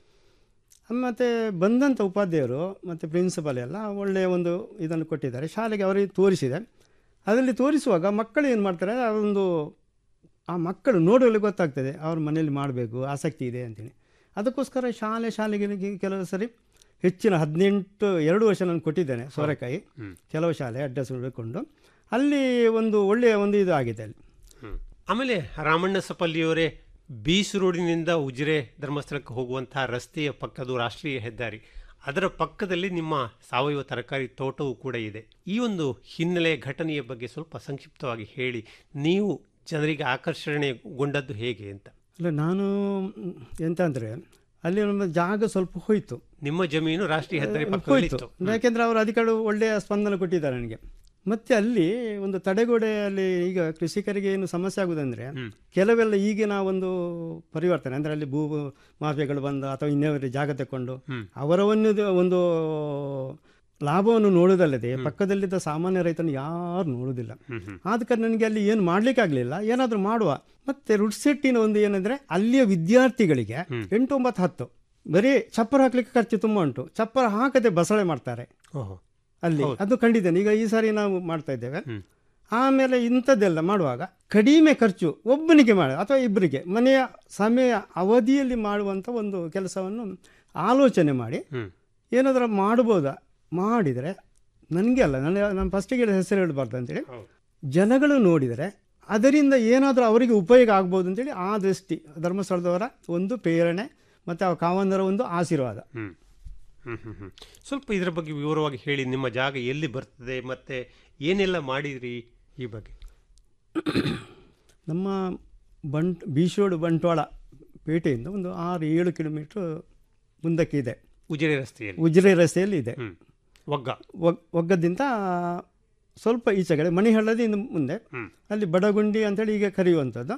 ಮತ್ತು ಬಂದಂಥ ಉಪಾಧ್ಯಾಯರು ಮತ್ತು ಪ್ರಿನ್ಸಿಪಲ್ ಎಲ್ಲ ಒಳ್ಳೆಯ ಒಂದು ಇದನ್ನು ಕೊಟ್ಟಿದ್ದಾರೆ ಶಾಲೆಗೆ ಅವರಿಗೆ ತೋರಿಸಿದೆ ಅದರಲ್ಲಿ ತೋರಿಸುವಾಗ ಮಕ್ಕಳು ಏನು ಮಾಡ್ತಾರೆ ಅದೊಂದು ಆ ಮಕ್ಕಳು ನೋಡಲು ಗೊತ್ತಾಗ್ತದೆ ಅವ್ರ ಮನೆಯಲ್ಲಿ ಮಾಡಬೇಕು ಆಸಕ್ತಿ ಇದೆ ಅಂತೇಳಿ ಅದಕ್ಕೋಸ್ಕರ ಶಾಲೆ ಶಾಲೆಗಳಿಗೆ ಕೆಲವು ಸರಿ ಹೆಚ್ಚಿನ ಹದಿನೆಂಟು ಎರಡು ವರ್ಷ ನಾನು ಕೊಟ್ಟಿದ್ದೇನೆ ಸೋರೆಕಾಯಿ ಕೆಲವು ಶಾಲೆ ಅಡ್ರೆಸ್ ಹುಡುಕೊಂಡು ಅಲ್ಲಿ ಒಂದು ಒಳ್ಳೆಯ ಒಂದು ಇದು ಆಗಿದೆ ಅಲ್ಲಿ ಹ್ಮ್. ಆಮೇಲೆ ರಾಮಣ್ಣ ಸಪಲ್ಲಿಯವರೇ ಬೀಸ್ ರೋಡಿನಿಂದ ಉಜಿರೆ ಧರ್ಮಸ್ಥಳಕ್ಕೆ ಹೋಗುವಂತಹ ರಸ್ತೆಯ ಪಕ್ಕದು ರಾಷ್ಟ್ರೀಯ ಹೆದ್ದಾರಿ ಅದರ ಪಕ್ಕದಲ್ಲಿ ನಿಮ್ಮ ಸಾವಯವ ತರಕಾರಿ ತೋಟವೂ ಕೂಡ ಇದೆ ಈ ಒಂದು ಹಿನ್ನೆಲೆ ಘಟನೆಯ ಬಗ್ಗೆ ಸ್ವಲ್ಪ ಸಂಕ್ಷಿಪ್ತವಾಗಿ ಹೇಳಿ ನೀವು ಜನರಿಗೆ ಆಕರ್ಷಣೆಗೊಂಡದ್ದು ಹೇಗೆ ಅಂತ ಅಲ್ಲ ನಾನು ಮ್, ಎಂತ ಅಂದರೆ ಅಲ್ಲಿ ನಮ್ಮ ಜಾಗ ಸ್ವಲ್ಪ ಹೋಯಿತು ನಿಮ್ಮ ಜಮೀನು ರಾಷ್ಟ್ರೀಯ ಹೆದ್ದಾರಿ ಪಕ್ಕದಲ್ಲಿ ಹೋಯ್ತು ಇತ್ತು ಯಾಕೆಂದ್ರೆ ಅವರು ಅಧಿಕಾರಿಗಳು ಒಳ್ಳೆಯ ಸ್ಪಂದನ ಕೊಟ್ಟಿದ್ದಾರೆ ನನಗೆ ಮತ್ತೆ ಅಲ್ಲಿ ಒಂದು ತಡೆಗೋಡೆಯಲ್ಲಿ ಈಗ ಕೃಷಿಕರಿಗೆ ಏನು ಸಮಸ್ಯೆ ಆಗುದಂದ್ರೆ ಕೆಲವೆಲ್ಲ ಈಗಿನ ಒಂದು ಪರಿವರ್ತನೆ ಅಂದ್ರೆ ಅಲ್ಲಿ ಭೂ ಮಾಫಿಯಾಗಳು ಬಂದು ಅಥವಾ ಇನ್ನೊಬ್ಬರು ಜಾಗ ತಕೊಂಡು ಅವರ ಒಂದು ಒಂದು ಲಾಭವನ್ನು ನೋಡುವುದಲ್ಲದೆ ಪಕ್ಕದಲ್ಲಿದ್ದ ಸಾಮಾನ್ಯ ರೈತನ ಯಾರು ನೋಡುವುದಿಲ್ಲ ಆದ ಕಾರಣ ನನಗೆ ಅಲ್ಲಿ ಏನು ಮಾಡ್ಲಿಕ್ಕೆ ಆಗಲಿಲ್ಲ ಏನಾದರೂ ಮಾಡುವ ಮತ್ತೆ ರುಡ್ಸೆಟ್ಟಿನ ಒಂದು ಏನಂದ್ರೆ ಅಲ್ಲಿಯ ವಿದ್ಯಾರ್ಥಿಗಳಿಗೆ ಎಂಟು ಒಂಬತ್ತು ಹತ್ತು ಬರೀ ಚಪ್ಪರ ಹಾಕ್ಲಿಕ್ಕೆ ಖರ್ಚು ತುಂಬ ಉಂಟು ಚಪ್ಪರ ಹಾಕದೆ ಬಸಳೆ ಮಾಡ್ತಾರೆ ಓಹೋ ಅಲ್ಲಿ ಅದು ಕಂಡಿದ್ದೇನೆ ಈಗ ಈ ಸಾರಿ ನಾವು ಮಾಡ್ತಾ ಇದ್ದೇವೆ ಆಮೇಲೆ ಇಂಥದ್ದೆಲ್ಲ ಮಾಡುವಾಗ ಕಡಿಮೆ ಖರ್ಚು ಒಬ್ಬನಿಗೆ ಮಾಡ ಅಥವಾ ಇಬ್ಬರಿಗೆ ಮನೆಯ ಸಮಯ ಅವಧಿಯಲ್ಲಿ ಮಾಡುವಂಥ ಒಂದು ಕೆಲಸವನ್ನು ಆಲೋಚನೆ ಮಾಡಿ ಏನಾದರೂ ಮಾಡ್ಬೋದಾ ಮಾಡಿದರೆ ನನಗೆ ಅಲ್ಲ ನನ್ನ ನಾನು ಫಸ್ಟಿಗೆ ಹೆಸರು ಹೇಳಬಾರ್ದು ಅಂತೇಳಿ ಜನಗಳು ನೋಡಿದರೆ ಅದರಿಂದ ಏನಾದರೂ ಅವರಿಗೆ ಉಪಯೋಗ ಆಗ್ಬೋದು ಅಂತೇಳಿ ಆ ದೃಷ್ಟಿ ಧರ್ಮಸ್ಥಳದವರ ಒಂದು ಪ್ರೇರಣೆ ಮತ್ತು ಆ ಕಾವಂದರ ಒಂದು ಆಶೀರ್ವಾದ ಹ್ಮ್ ಹ್ಮ್ ಹ್ಮ್ ಹ್ಮ್. ಸ್ವಲ್ಪ ಇದರ ಬಗ್ಗೆ ವಿವರವಾಗಿ ಹೇಳಿ ನಿಮ್ಮ ಜಾಗ ಎಲ್ಲಿ ಬರ್ತದೆ ಮತ್ತೆ ಏನೆಲ್ಲ ಮಾಡಿದ್ರಿ ಈ ಬಗ್ಗೆ ನಮ್ಮ ಬಂಟ್ ಬೀಶೋಡು ಬಂಟ್ವಾಳ ಪೇಟೆಯಿಂದ ಒಂದು ಆರು ಏಳು ಕಿಲೋಮೀಟ್ರ್ ಮುಂದಕ್ಕೆ ಇದೆ ಉಜಿರೆ ರಸ್ತೆಯಲ್ಲಿ ಉಜಿರೆ ರಸ್ತೆಯಲ್ಲಿ ಇದೆ ಹ್ಮ್. ಒಗ್ಗ ಒಗ್- ಒಗ್ಗದಿಂದ ಸ್ವಲ್ಪ ಈಚೆ ಕಡೆ ಮಣಿಹಳ್ಳದಿಂದ ಮುಂದೆ ಅಲ್ಲಿ ಬಡಗುಂಡಿ ಅಂತೇಳಿ ಈಗ ಕರೆಯುವಂಥದ್ದು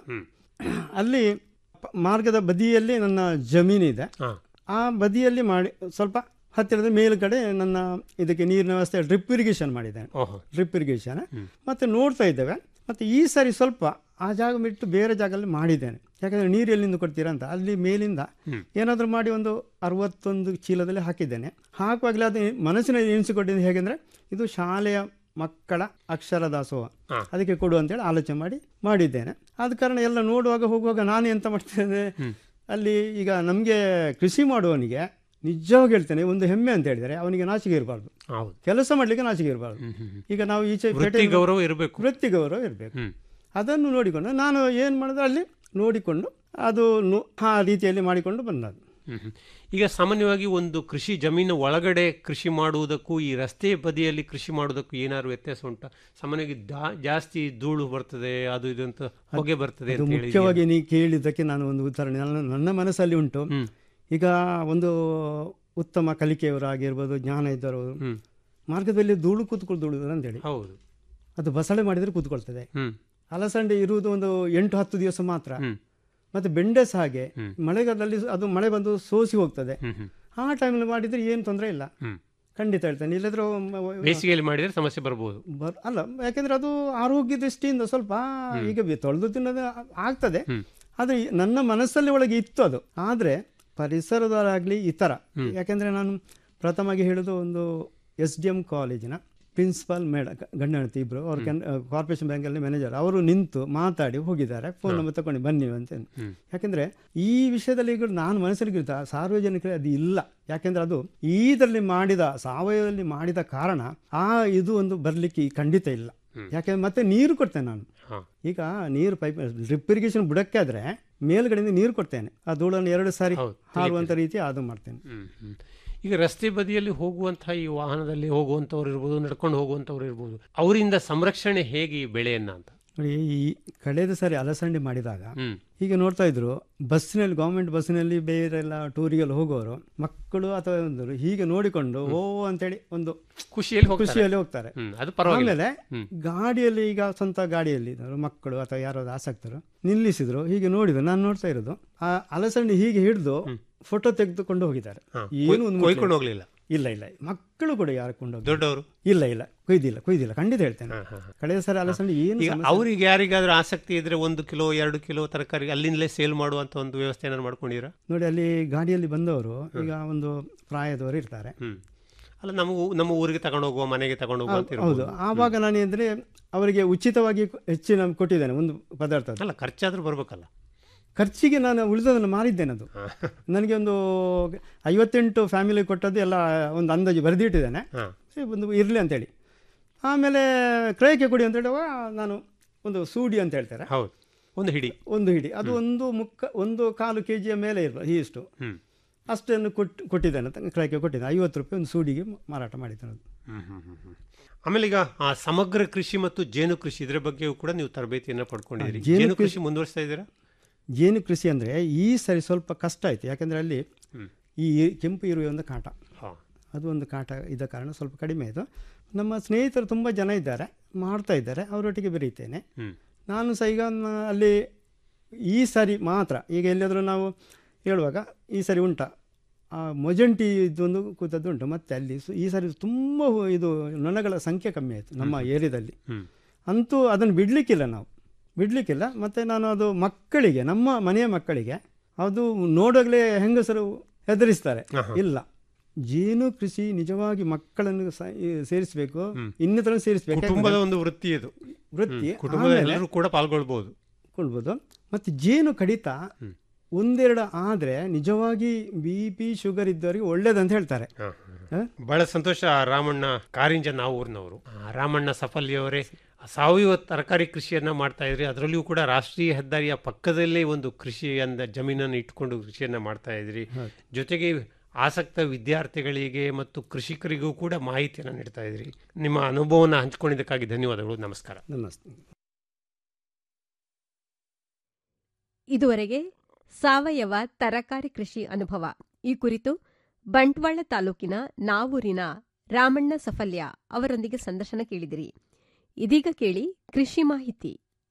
ಅಲ್ಲಿ ಪ- ಮಾರ್ಗದ ಬದಿಯಲ್ಲಿ ನನ್ನ ಜಮೀನಿದೆ ಆ ಬದಿಯಲ್ಲಿ ಮಾಡಿ ಸ್ವಲ್ಪ ಹತ್ತಿರದ ಮೇಲುಗಡೆ ನನ್ನ ಇದಕ್ಕೆ ನೀರಿನ ವ್ಯವಸ್ಥೆ ಡ್ರಿಪ್ ಇರಿಗೇಷನ್ ಮಾಡಿದ್ದೇನೆ ಓಹೋ ಡ್ರಿಪ್ ಇರಿಗೇಷನ್ ಮತ್ತೆ ನೋಡ್ತಾ ಇದ್ದೇವೆ ಮತ್ತೆ ಈ ಸಾರಿ ಸ್ವಲ್ಪ ಆ ಜಾಗ ಬಿಟ್ಟು ಬೇರೆ ಜಾಗದಲ್ಲಿ ಮಾಡಿದ್ದೇನೆ ಯಾಕಂದರೆ ನೀರು ಎಲ್ಲಿಂದ ಕೊಡ್ತೀರಾ ಅಂತ ಅಲ್ಲಿ ಮೇಲಿಂದ ಏನಾದರೂ ಮಾಡಿ ಒಂದು ಅರವತ್ತೊಂದು ಚೀಲದಲ್ಲಿ ಹಾಕಿದ್ದೇನೆ ಹಾಕುವಾಗಲೇ ಅದು ಮನಸ್ಸಿನಲ್ಲಿ ಎಣಿಸಿಕೊಂಡಿದ್ದು ಹೇಗೆಂದರೆ ಇದು ಶಾಲೆಯ ಮಕ್ಕಳ ಅಕ್ಷರ ದಾಸೋಹ ಅದಕ್ಕೆ ಕೊಡು ಅಂತೇಳಿ ಆಲೋಚನೆ ಮಾಡಿ ಮಾಡಿದ್ದೇನೆ ಆದ ಕಾರಣ ಎಲ್ಲ ನೋಡುವಾಗ ಹೋಗುವಾಗ ನಾನು ಎಂತ ಮಾಡ್ತೇನೆ ಅಲ್ಲಿ ಈಗ ನಮಗೆ ಕೃಷಿ ಮಾಡುವವನಿಗೆ ನಿಜವಾಗಿ ಹೇಳ್ತೇನೆ ಒಂದು ಹೆಮ್ಮೆ ಅಂತ ಹೇಳಿದರೆ ಅವನಿಗೆ ನಾಚಿಕೆ ಇರಬಾರ್ದು ಹೌದು ಕೆಲಸ ಮಾಡಲಿಕ್ಕೆ ನಾಚಿಕೆ ಇರಬಾರ್ದು ಈಗ ನಾವು ಈಚೆ ವೃತ್ತಿ ಪೇಟೆಯಲ್ಲಿ- ಗೌರವ ಇರಬೇಕು ವೃತ್ತಿ ಗೌರವ ಇರಬೇಕು ಅದನ್ನು ನೋಡಿಕೊಂಡು ನಾನು ಏನು ಮಾಡಿದ್ರೆ ಅಲ್ಲಿ ನೋಡಿಕೊಂಡು ಅದು ನು- ಆ ರೀತಿಯಲ್ಲಿ ಮಾಡಿಕೊಂಡು ಬಂದದ್ದು ಹ್ಮ್ ಹ್ಮ್. ಈಗ ಸಾಮಾನ್ಯವಾಗಿ ಒಂದು ಕೃಷಿ ಜಮೀನು ಒಳಗಡೆ ಕೃಷಿ ಮಾಡುವುದಕ್ಕೂ ಈ ರಸ್ತೆ ಬದಿಯಲ್ಲಿ ಕೃಷಿ ಮಾಡುವುದಕ್ಕೂ ಏನಾದ್ರು ವ್ಯತ್ಯಾಸ ಉಂಟಾ ಸಾಮಾನ್ಯವಾಗಿ ದಾ- ಜಾಸ್ತಿ ಧೂಳು ಬರ್ತದೆ ಅದು ಇದು ಅಂತ ಹೊಗೆ ಬರ್ತದೆ ಅದು ಅಂತ ಹೇಳಿ ಮುಖ್ಯವಾಗಿ ನೀ ಕೇಳಿದ್ದಕ್ಕೆ ನಾನು ಒಂದು ಉದಾಹರಣೆ ನನ್ನ ನನ್ನ ಮನಸ್ಸಲ್ಲಿ ಉಂಟು ಈಗ ಒಂದು ಉತ್ತಮ ಕಲಿಕೆಯವರಾಗಿರ್ಬೋದು ಜ್ಞಾನ ಇದ್ದವರು ಮಾರ್ಗದಲ್ಲಿ ಧೂಳು ಕೂತ್ಕೊಳ್ದುಳುದು ಅಂತೇಳಿ ಹೌದು ಅದು ಬಸಳೆ ಮಾಡಿದರೆ ಕೂತ್ಕೊಳ್ತದೆ ಹ್ಮ್ ಅಲಸಂಡೆ ಇರುವುದು ಒಂದು ಎಂಟು ಹತ್ತು ದಿವಸ ಮಾತ್ರ ಮತ್ತೆ ಬೆಂಡೆಸ್ ಹಾಗೆ ಮಳೆಗಾಲದಲ್ಲಿ ಅದು ಮಳೆ ಬಂದು ಸೋಸಿ ಹೋಗ್ತದೆ ಆ ಟೈಮಲ್ಲಿ ಮಾಡಿದ್ರೆ ಏನು ತೊಂದರೆ ಇಲ್ಲ ಖಂಡಿತ ಹೇಳ್ತೇನೆ ಇಲ್ಲದ್ರೆ ಬೇಸಿಗೆಯಲ್ಲಿ ಮಾಡಿದ್ರೆ ಸಮಸ್ಯೆ ಬರ್ಬೋದು ಬರ್ ಅಲ್ಲ ಯಾಕೆಂದ್ರೆ ಅದು ಆರೋಗ್ಯ ದೃಷ್ಟಿಯಿಂದ ಸ್ವಲ್ಪ ಈಗ ಬಿ- ತೊಳೆದು ತಿನ್ನೋದು ಆಗ್ತದೆ ಆದರೆ ಈ- ನನ್ನ ಮನಸ್ಸಲ್ಲಿ ಒಳಗೆ ಇತ್ತು ಅದು ಆದರೆ ಪರಿಸರದವರಾಗಲಿ ಇತರ ಯಾಕೆಂದರೆ ನಾನು ಪ್ರಥಮವಾಗಿ ಹೇಳೋದು ಒಂದು ಎಸ್ ಡಿ ಎಮ್ ಕಾಲೇಜಿನ ಪ್ರಿನ್ಸಿಪಾಲ್ ಮೇಡ ಗಂಡ ಹೆಂಡತಿ ಇಬ್ಬರು ಅವ್ರು ಕೆನ್ ಕಾರ್ಪೊರೇಷನ್ ಬ್ಯಾಂಕಲ್ಲಿ ಮ್ಯಾನೇಜರ್ ಅವರು ನಿಂತು ಮಾತಾಡಿ ಹೋಗಿದ್ದಾರೆ ಫೋನ್ ನಂಬರ್ ತಗೊಂಡು ಬನ್ನಿ ಅಂತ ಯಾಕೆಂದರೆ ಈ ವಿಷಯದಲ್ಲಿ ಈಗ ನಾನು ಮನಸ್ಸಲ್ಲಿ ಇರ್ತಾ ಸಾರ್ವಜನಿಕರಿಗೆ ಅದು ಇಲ್ಲ ಯಾಕೆಂದ್ರೆ ಅದು ಇದರಲ್ಲಿ ಮಾಡಿದ ಸಾವಯವದಲ್ಲಿ ಮಾಡಿದ ಕಾರಣ ಆ ಇದು ಒಂದು ಬರಲಿಕ್ಕೆ ಖಂಡಿತ ಇಲ್ಲ ಯಾಕೆಂದ್ರೆ ಮತ್ತೆ ನೀರು ಕೊಡ್ತೇನೆ ನಾನು ಈಗ ನೀರು ಪೈಪ್ ಡ್ರಿಪ್ ಇರಿಗೇಷನ್ ಬುಡಕ್ಕೆ ಆದ್ರೆ ಮೇಲ್ಗಡೆಯಿಂದ ನೀರು ಕೊಡ್ತೇನೆ ಆ ಧೂಳನ್ನು ಎರಡು ಸಾರಿ ಹಾರುವಂತ ರೀತಿ ಅದು ಮಾಡ್ತೇನೆ ಹ್ಮ್, ಹ್ಮ್. ಈಗ ರಸ್ತೆ ಬದಿಯಲ್ಲಿ ಹೋಗುವಂತಹ ಈ ವಾಹನದಲ್ಲಿ ಹೋಗುವಂಥವ್ರು ಇರ್ಬೋದು ನಡ್ಕೊಂಡು ಹೋಗುವಂಥವ್ರು ಇರ್ಬೋದು ಅವರಿಂದ ಸಂರಕ್ಷಣೆ ಹೇಗೆ ಈ ಬೆಳೆಯನ್ನ ಅಂತ ನೋಡಿ ಈ ಕಳೆದ ಸಾರಿ ಅಲಸಂಡೆ ಮಾಡಿದಾಗ ಹ್ಮ್. ಈಗ ನೋಡ್ತಾ ಇದ್ರು ಬಸ್ಸಿನಲ್ಲಿ ಗೌರ್ಮೆಂಟ್ ಬಸ್ಸಿನಲ್ಲಿ ಬೇರೆಲ್ಲ ಟೂರಿಗೆಲ್ಲ ಹೋಗೋರು ಮಕ್ಕಳು ಅಥವಾ ಒಂದು ಹೀಗೆ ನೋಡಿಕೊಂಡು ಓ ಅಂತೇಳಿ ಒಂದು ಖುಷಿಯಲ್ಲಿ ಹೋಗ್ತಾರೆ. ಖುಷಿಯಲ್ಲಿ ಹೋಗ್ತಾರೆ ಹ್ಮ್, ಅದು ಪರವಾಗಿಲ್ಲ. ಆಮೇಲೆ ಹ್ಮ್. ಗಾಡಿಯಲ್ಲಿ ಈಗ ಸ್ವಂತ ಗಾಡಿಯಲ್ಲಿ ಇದ್ದವರು ಮಕ್ಕಳು ಅಥವಾ ಯಾರಾದ್ರು ಆಸಕ್ತರು ನಿಲ್ಲಿಸಿದ್ರು ಹೀಗೆ ನೋಡಿದ್ರು ನಾನು ನೋಡ್ತಾ ಇರೋದು ಆ ಅಲಸಂಡೆ ಹೀಗೆ ಹಿಡಿದು ಫೋಟೋ ತೆಗೆದುಕೊಂಡು ಹೋಗಿದ್ದಾರೆ ಹಾ, ಏನು ಕೊಯ್- ಒಂದು ಕೊಯ್ಕೊಂಡು ಮುಟ್ಲಿಲ್ಲ. ಹೋಗ್ಲಿಲ್ಲ? ಇಲ್ಲ ಇಲ್ಲ ಮಕ್ಕಳು ಕೂಡ ಯಾರು ಕೊಂಡು ದೊಡ್ಡವರು ಇಲ್ಲ ಇಲ್ಲ ಕೊಯ್ದಿಲ್ಲ ಕೊಯ್ದಿಲ್ಲ ಖಂಡಿತ ಹೇಳ್ತೇನೆ ಕಳೆದ ಸಾರಿ ಅಲಸಂಡೆ ಏನು ಈಗ ಸಮಸ್ಯೆ ಅವ್ರಿಗೆ ಯಾರಿಗಾದ್ರೂ ಆಸಕ್ತಿ ಇದ್ರೆ ಒಂದು ಕಿಲೋ ಎರಡು ಕಿಲೋ ತರಕಾರಿ ಅಲ್ಲಿಂದಲೇ ಸೇಲ್ ಮಾಡುವಂತ ಒಂದು ವ್ಯವಸ್ಥೆ ಏನಾದ್ರು ಮಾಡ್ಕೊಂಡಿರಾ ನೋಡಿ ಅಲ್ಲಿ ಗಾಡಿಯಲ್ಲಿ ಬಂದವರು ಈಗ ಒಂದು ಪ್ರಾಯದವರು ಇರ್ತಾರೆ ಹ್ಮ್ ಅಲ್ಲ ನಮ್ಮ ಊ- ನಮ್ಮ ಊರಿಗೆ ತಗೊಂಡು ಹೋಗುವ ಮನೆಗೆ ತಗೊಂಡು ಹೋಗುವ ಅಂತ ಹೌದು ಇರ್ಬೋದು. ಆವಾಗ ನಾನು ಅಂದರೆ ಅವರಿಗೆ ಉಚಿತವಾಗಿ ಹೆಚ್ಚಿನ ಕೊಟ್ಟಿದ್ದೇನೆ ಒಂದು ಪದಾರ್ಥ ಅಲ್ಲ ಖರ್ಚಾದ್ರೂ ಬರ್ಬೇಕಲ್ಲ ಖರ್ಚಿಗೆ ನಾನು ಉಳಿದದನ್ನು ಮಾರಿದ್ದೇನೆ ಅದು ನನಗೆ ಒಂದು ಐವತ್ತೆಂಟು ಫ್ಯಾಮಿಲಿ ಕೊಟ್ಟದ್ದು ಎಲ್ಲ ಒಂದು ಅಂದಾಜು ಬರೆದಿಟ್ಟಿದ್ದೇನೆ ಸರಿ, ಒಂದು ಇರಲಿ ಅಂತೇಳಿ ಆಮೇಲೆ ಕ್ರಯಕ್ಕೆ ಕೊಡಿ ಅಂತ ಹೇಳುವಾಗ ನಾನು ಒಂದು ಸೂಡಿ ಅಂತ ಹೇಳ್ತಾರೆ ಹೌದು ಒಂದು ಹಿಡಿ ಒಂದು ಹಿಡಿ ಅದು ಒಂದು ಮುಕ್ಕ ಒಂದು ಕಾಲು ಕೆ ಜಿಯ ಮೇಲೆ ಇರ್ಬೋದು ಇಷ್ಟು ಹ್ಮ್. ಅಷ್ಟನ್ನು ಕೊಟ್ಟು ಕೊಟ್ಟಿದ್ದೇನೆ ಅಂತ ಕ್ರಯಕ್ಕೆ ಕೊಟ್ಟಿದ್ದೇನೆ ಐವತ್ತು ರೂಪಾಯಿ ಒಂದು ಸೂಡಿಗೆ ಮಾರಾಟ ಮಾಡಿದ್ದೇನೆ ಅದು ಹ್ಮ್, ಹ್ಮ್, ಹ್ಮ್, ಹ್ಮ್. ಆಮೇಲೆ ಈಗ ಆ ಸಮಗ್ರ ಕೃಷಿ ಮತ್ತು ಜೇನು ಕೃಷಿ ಇದ್ರ ಬಗ್ಗೆಯೂ ಕೂಡ ನೀವು ತರಬೇತಿಯನ್ನ ಪಡ್ಕೊಂಡಿದ್ದೀರಿ ಜೇನು ಜೇನು ಕೃಷಿ- ಕೃಷಿ ಮುಂದುವರಿಸ್ತಾ ಇದ್ದೀರಾ ಜೇನು ಕೃಷಿ ಅಂದರೆ ಈ ಸರಿ ಸ್ವಲ್ಪ ಕಷ್ಟ ಆಯಿತು ಯಾಕೆಂದರೆ ಅಲ್ಲಿ ಹ್ಮ್. ಈ ಕೆಂಪು ಇರುವೆ ಒಂದು ಕಾಟ ಹಾ. ಅದು ಒಂದು ಕಾಟ ಇದ್ದ ಕಾರಣ ಸ್ವಲ್ಪ ಕಡಿಮೆ ಆಯಿತು ನಮ್ಮ ಸ್ನೇಹಿತರು ತುಂಬ ಜನ ಇದ್ದಾರೆ ಮಾಡ್ತಾ ಇದ್ದಾರೆ ಅವರೊಟ್ಟಿಗೆ ಬೆರೀತೇನೆ ಹ್ಮ್. ನಾನು ಸಹ ಈಗ ನ- ಅಲ್ಲಿ ಈ ಸಾರಿ ಮಾತ್ರ ಈಗ ಎಲ್ಲಿಯಾದರೂ ನಾವು ಹೇಳುವಾಗ ಈ ಸಾರಿ ಉಂಟಾ ಆ ಮೊಜಂಟಿ ಇದೊಂದು ಕೂತದ್ದು ಉಂಟು ಮತ್ತು ಅಲ್ಲಿ ಸು- ಈ ಸಾರಿ ತುಂಬ ಹು- ಇದು ನೊಣಗಳ ಸಂಖ್ಯೆ ಕಮ್ಮಿ ಆಯಿತು ನಮ್ಮ ಏರಿಯಾದಲ್ಲಿ ಹ್ಮ್. ಅಂತೂ ಅದನ್ನು ಬಿಡಲಿಕ್ಕಿಲ್ಲ ನಾವು ಬಿಡಲಿಕ್ಕಿಲ್ಲ ಮತ್ತು ನಾನು ಅದು ಮಕ್ಕಳಿಗೆ ನಮ್ಮ ಮನೆಯ ಮಕ್ಕಳಿಗೆ ಅದು ನೋಡೋಗ್ಲೇ ಹೆಂಗಸರು ಹೆದರಿಸ್ತಾರೆ ಇಲ್ಲ ಜೇನು ಕೃಷಿ ನಿಜವಾಗಿ ಮಕ್ಕಳನ್ನು ಸ- ಈ ಸೇರಿಸಬೇಕು ಇನ್ನಿತರ ಸೇರಿಸಬೇಕು ಕುಟುಂಬದ ಒಂದು ವೃತ್ತಿ ಇದು ವೃತ್ತಿ ಹ್ಮ್. ಕುಟುಂಬದ ಆಮೇಲೆ- ಎಲ್ಲರೂ ಕೂಡ ಪಾಲ್ಗೊಳ್ಬಹುದು ಕೊಳ್ಬೋದು ಮತ್ತು ಜೇನು ಕಡಿತ ಒಂದೆರಡು ಆದರೆ ನಿಜವಾಗಿ ಬಿ ಪಿ ಶುಗರ್ ಇದ್ದವರಿಗೆ ಒಳ್ಳೇದಂತ ಹೇಳ್ತಾರೆ ಹ? ಬಹಳ ಸಂತೋಷ ರಾಮಣ್ಣ ಕಾರಿಂಜ ನಾವು ಊರಿನವರು ಆ, ರಾಮಣ್ಣ ಸಫಲ್ಯವರೇ ಸಾವಯವ ತರಕಾರಿ ಕೃಷಿಯನ್ನ ಮಾಡ್ತಾ ಇದ್ರಿ ಅದರಲ್ಲಿಯೂ ಕೂಡ ರಾಷ್ಟ್ರೀಯ ಹೆದ್ದಾರಿಯ ಪಕ್ಕದಲ್ಲೇ ಒಂದು ಕೃಷಿಯನ್ನ ಜಮೀನನ್ನು ಇಟ್ಕೊಂಡು ಕೃಷಿಯನ್ನ ಮಾಡ್ತಾ ಇದ್ರಿ ಜೊತೆಗೆ ಆಸಕ್ತ ವಿದ್ಯಾರ್ಥಿಗಳಿಗೆ ಮತ್ತು ಕೃಷಿಕರಿಗೂ ಕೂಡ ಮಾಹಿತಿಯನ್ನು ನೀಡ್ತಾ ಇದ್ರಿ ನಿಮ್ಮ ಅನುಭವವನ್ನು ಹಂಚಿಕೊಂಡಿದ್ದಕ್ಕಾಗಿ ಧನ್ಯವಾದಗಳು ನಮಸ್ಕಾರ ನಮಸ್ತೆ ಇದುವರೆಗೆ ಸಾವಯವ ತರಕಾರಿ ಕೃಷಿ ಅನುಭವ ಈ ಕುರಿತು ಬಂಟ್ವಾಳ ತಾಲೂಕಿನ ನಾವೂರಿನ ರಾಮಣ್ಣ ಸಫಲ್ಯ ಅವರೊಂದಿಗೆ ಸಂದರ್ಶನ ಕೇಳಿದಿರಿ ಇದೀಗ ಕೇಳಿ ಕೃಷಿ ಮಾಹಿತಿ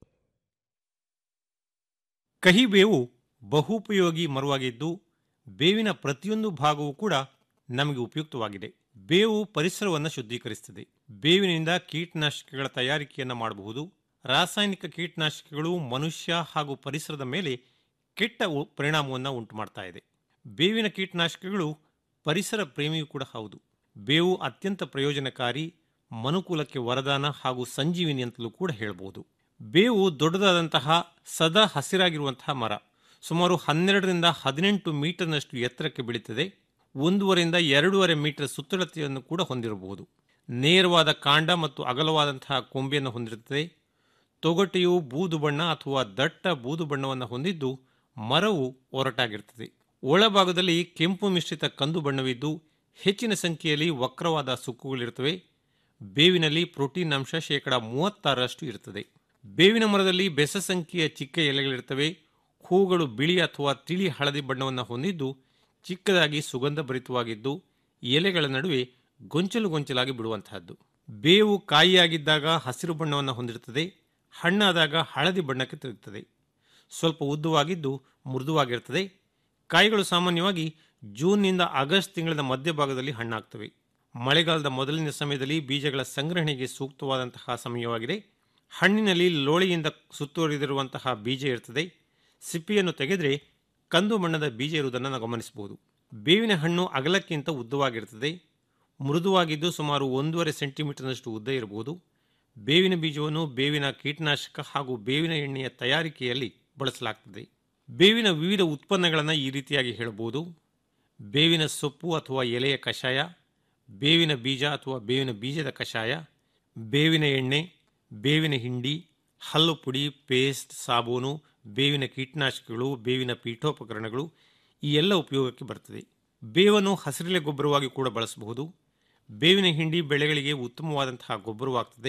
ಕಹಿಬೇವು ಬಹುಪಯೋಗಿ ಮರವಾಗಿದ್ದು ಬೇವಿನ ಪ್ರತಿಯೊಂದು ಭಾಗವೂ ಕೂಡ ನಮಗೆ ಉಪಯುಕ್ತವಾಗಿದೆ ಬೇವು ಪರಿಸರವನ್ನು ಶುದ್ಧೀಕರಿಸುತ್ತದೆ ಬೇವಿನಿಂದ ಕೀಟನಾಶಕಗಳ ತಯಾರಿಕೆಯನ್ನು ಮಾಡಬಹುದು ರಾಸಾಯನಿಕ ಕೀಟನಾಶಕಗಳು ಮನುಷ್ಯ ಹಾಗೂ ಪರಿಸರದ ಮೇಲೆ ಕೆಟ್ಟ ಉ- ಪರಿಣಾಮವನ್ನು ಉಂಟು ಮಾಡ್ತಾ ಇದೆ ಬೇವಿನ ಕೀಟನಾಶಕಗಳು ಪರಿಸರ ಪ್ರೇಮಿಯೂ ಕೂಡ ಹೌದು ಬೇವು ಅತ್ಯಂತ ಪ್ರಯೋಜನಕಾರಿ ಮನುಕುಲಕ್ಕೆ ವರದಾನ ಹಾಗೂ ಸಂಜೀವಿನಿ ಅಂತಲೂ ಕೂಡ ಹೇಳಬಹುದು ಬೇವು ದೊಡ್ಡದಾದಂತಹ ಸದಾ ಹಸಿರಾಗಿರುವಂತಹ ಮರ ಸುಮಾರು ಹನ್ನೆರಡರಿಂದ ಹದಿನೆಂಟು ಮೀಟರ್ನಷ್ಟು ಎತ್ತರಕ್ಕೆ ಬೆಳೀತದೆ ಒಂದೂವರೆಯಿಂದ ಎರಡೂವರೆ ಮೀಟರ್ ಸುತ್ತಳತೆಯನ್ನು ಕೂಡ ಹೊಂದಿರಬಹುದು ನೇರವಾದ ಕಾಂಡ ಮತ್ತು ಅಗಲವಾದಂತಹ ಕೊಂಬೆಯನ್ನು ಹೊಂದಿರುತ್ತದೆ ತೊಗಟೆಯು ಬೂದು ಬಣ್ಣ ಅಥವಾ ದಟ್ಟ ಬೂದು ಬಣ್ಣವನ್ನು ಹೊಂದಿದ್ದು ಮರವು ಒರಟಾಗಿರುತ್ತದೆ ಒಳಭಾಗದಲ್ಲಿ ಕೆಂಪು ಮಿಶ್ರಿತ ಕಂದು ಬಣ್ಣವಿದ್ದು ಹೆಚ್ಚಿನ ಸಂಖ್ಯೆಯಲ್ಲಿ ವಕ್ರವಾದ ಸುಕ್ಕುಗಳಿರುತ್ತವೆ ಬೇವಿನಲ್ಲಿ ಪ್ರೋಟೀನ್ ಅಂಶ ಶೇಕಡ ಮೂವತ್ತಾರರಷ್ಟು ಇರುತ್ತದೆ ಬೇವಿನ ಮರದಲ್ಲಿ ಬೆಸ ಸಂಖ್ಯೆಯ ಚಿಕ್ಕ ಎಲೆಗಳಿರ್ತವೆ ಹೂಗಳು ಬಿಳಿ ಅಥವಾ ತಿಳಿ ಹಳದಿ ಬಣ್ಣವನ್ನು ಹೊಂದಿದ್ದು ಚಿಕ್ಕದಾಗಿ ಸುಗಂಧ ಭರಿತವಾಗಿದ್ದು ಎಲೆಗಳ ನಡುವೆ ಗೊಂಚಲು ಗೊಂಚಲಾಗಿ ಬಿಡುವಂತಹದ್ದು ಬೇವು ಕಾಯಿಯಾಗಿದ್ದಾಗ ಹಸಿರು ಬಣ್ಣವನ್ನು ಹೊಂದಿರುತ್ತದೆ ಹಣ್ಣಾದಾಗ ಹಳದಿ ಬಣ್ಣಕ್ಕೆ ತಿರುಗುತ್ತದೆ ಸ್ವಲ್ಪ ಉದ್ದವಾಗಿದ್ದು ಮೃದುವಾಗಿರುತ್ತದೆ ಕಾಯಿಗಳು ಸಾಮಾನ್ಯವಾಗಿ ಜೂನ್ನಿಂದ ಆಗಸ್ಟ್ ತಿಂಗಳ ಮಧ್ಯಭಾಗದಲ್ಲಿ ಹಣ್ಣಾಗ್ತವೆ ಮಳೆಗಾಲದ ಮೊದಲಿನ ಸಮಯದಲ್ಲಿ ಬೀಜಗಳ ಸಂಗ್ರಹಣೆಗೆ ಸೂಕ್ತವಾದಂತಹ ಸಮಯವಾಗಿದೆ ಹಣ್ಣಿನಲ್ಲಿ ಲೋಳೆಯಿಂದ ಸುತ್ತುವರಿದಿರುವಂತಹ ಬೀಜ ಇರ್ತದೆ ಸಿಪ್ಪಿಯನ್ನು ತೆಗೆದರೆ ಕಂದು ಬಣ್ಣದ ಬೀಜ ಇರುವುದನ್ನು ನಾವು ಗಮನಿಸಬಹುದು ಬೇವಿನ ಹಣ್ಣು ಅಗಲಕ್ಕಿಂತ ಉದ್ದವಾಗಿರುತ್ತದೆ ಮೃದುವಾಗಿದ್ದು ಸುಮಾರು ಒಂದೂವರೆ ಸೆಂಟಿಮೀಟರ್ನಷ್ಟು ಉದ್ದ ಇರಬಹುದು ಬೇವಿನ ಬೀಜವನ್ನು ಬೇವಿನ ಕೀಟನಾಶಕ ಹಾಗೂ ಬೇವಿನ ಎಣ್ಣೆಯ ತಯಾರಿಕೆಯಲ್ಲಿ ಬಳಸಲಾಗ್ತದೆ ಬೇವಿನ ವಿವಿಧ ಉತ್ಪನ್ನಗಳನ್ನು ಈ ರೀತಿಯಾಗಿ ಹೇಳಬಹುದು ಬೇವಿನ ಸೊಪ್ಪು ಅಥವಾ ಎಲೆಯ ಕಷಾಯ ಬೇವಿನ ಬೀಜ ಅಥವಾ ಬೇವಿನ ಬೀಜದ ಕಷಾಯ ಬೇವಿನ ಎಣ್ಣೆ ಬೇವಿನ ಹಿಂಡಿ ಹಲ್ಲು ಪುಡಿ ಪೇಸ್ಟ್ ಸಾಬೂನು ಬೇವಿನ ಕೀಟನಾಶಕಗಳು ಬೇವಿನ ಪೀಠೋಪಕರಣಗಳು ಈ ಎಲ್ಲ ಉಪಯೋಗಕ್ಕೆ ಬರ್ತದೆ ಬೇವನ್ನು ಹಸಿರೆಲೆ ಗೊಬ್ಬರವಾಗಿ ಕೂಡ ಬಳಸಬಹುದು ಬೇವಿನ ಹಿಂಡಿ ಬೆಳೆಗಳಿಗೆ ಉತ್ತಮವಾದಂತಹ ಗೊಬ್ಬರವಾಗ್ತದೆ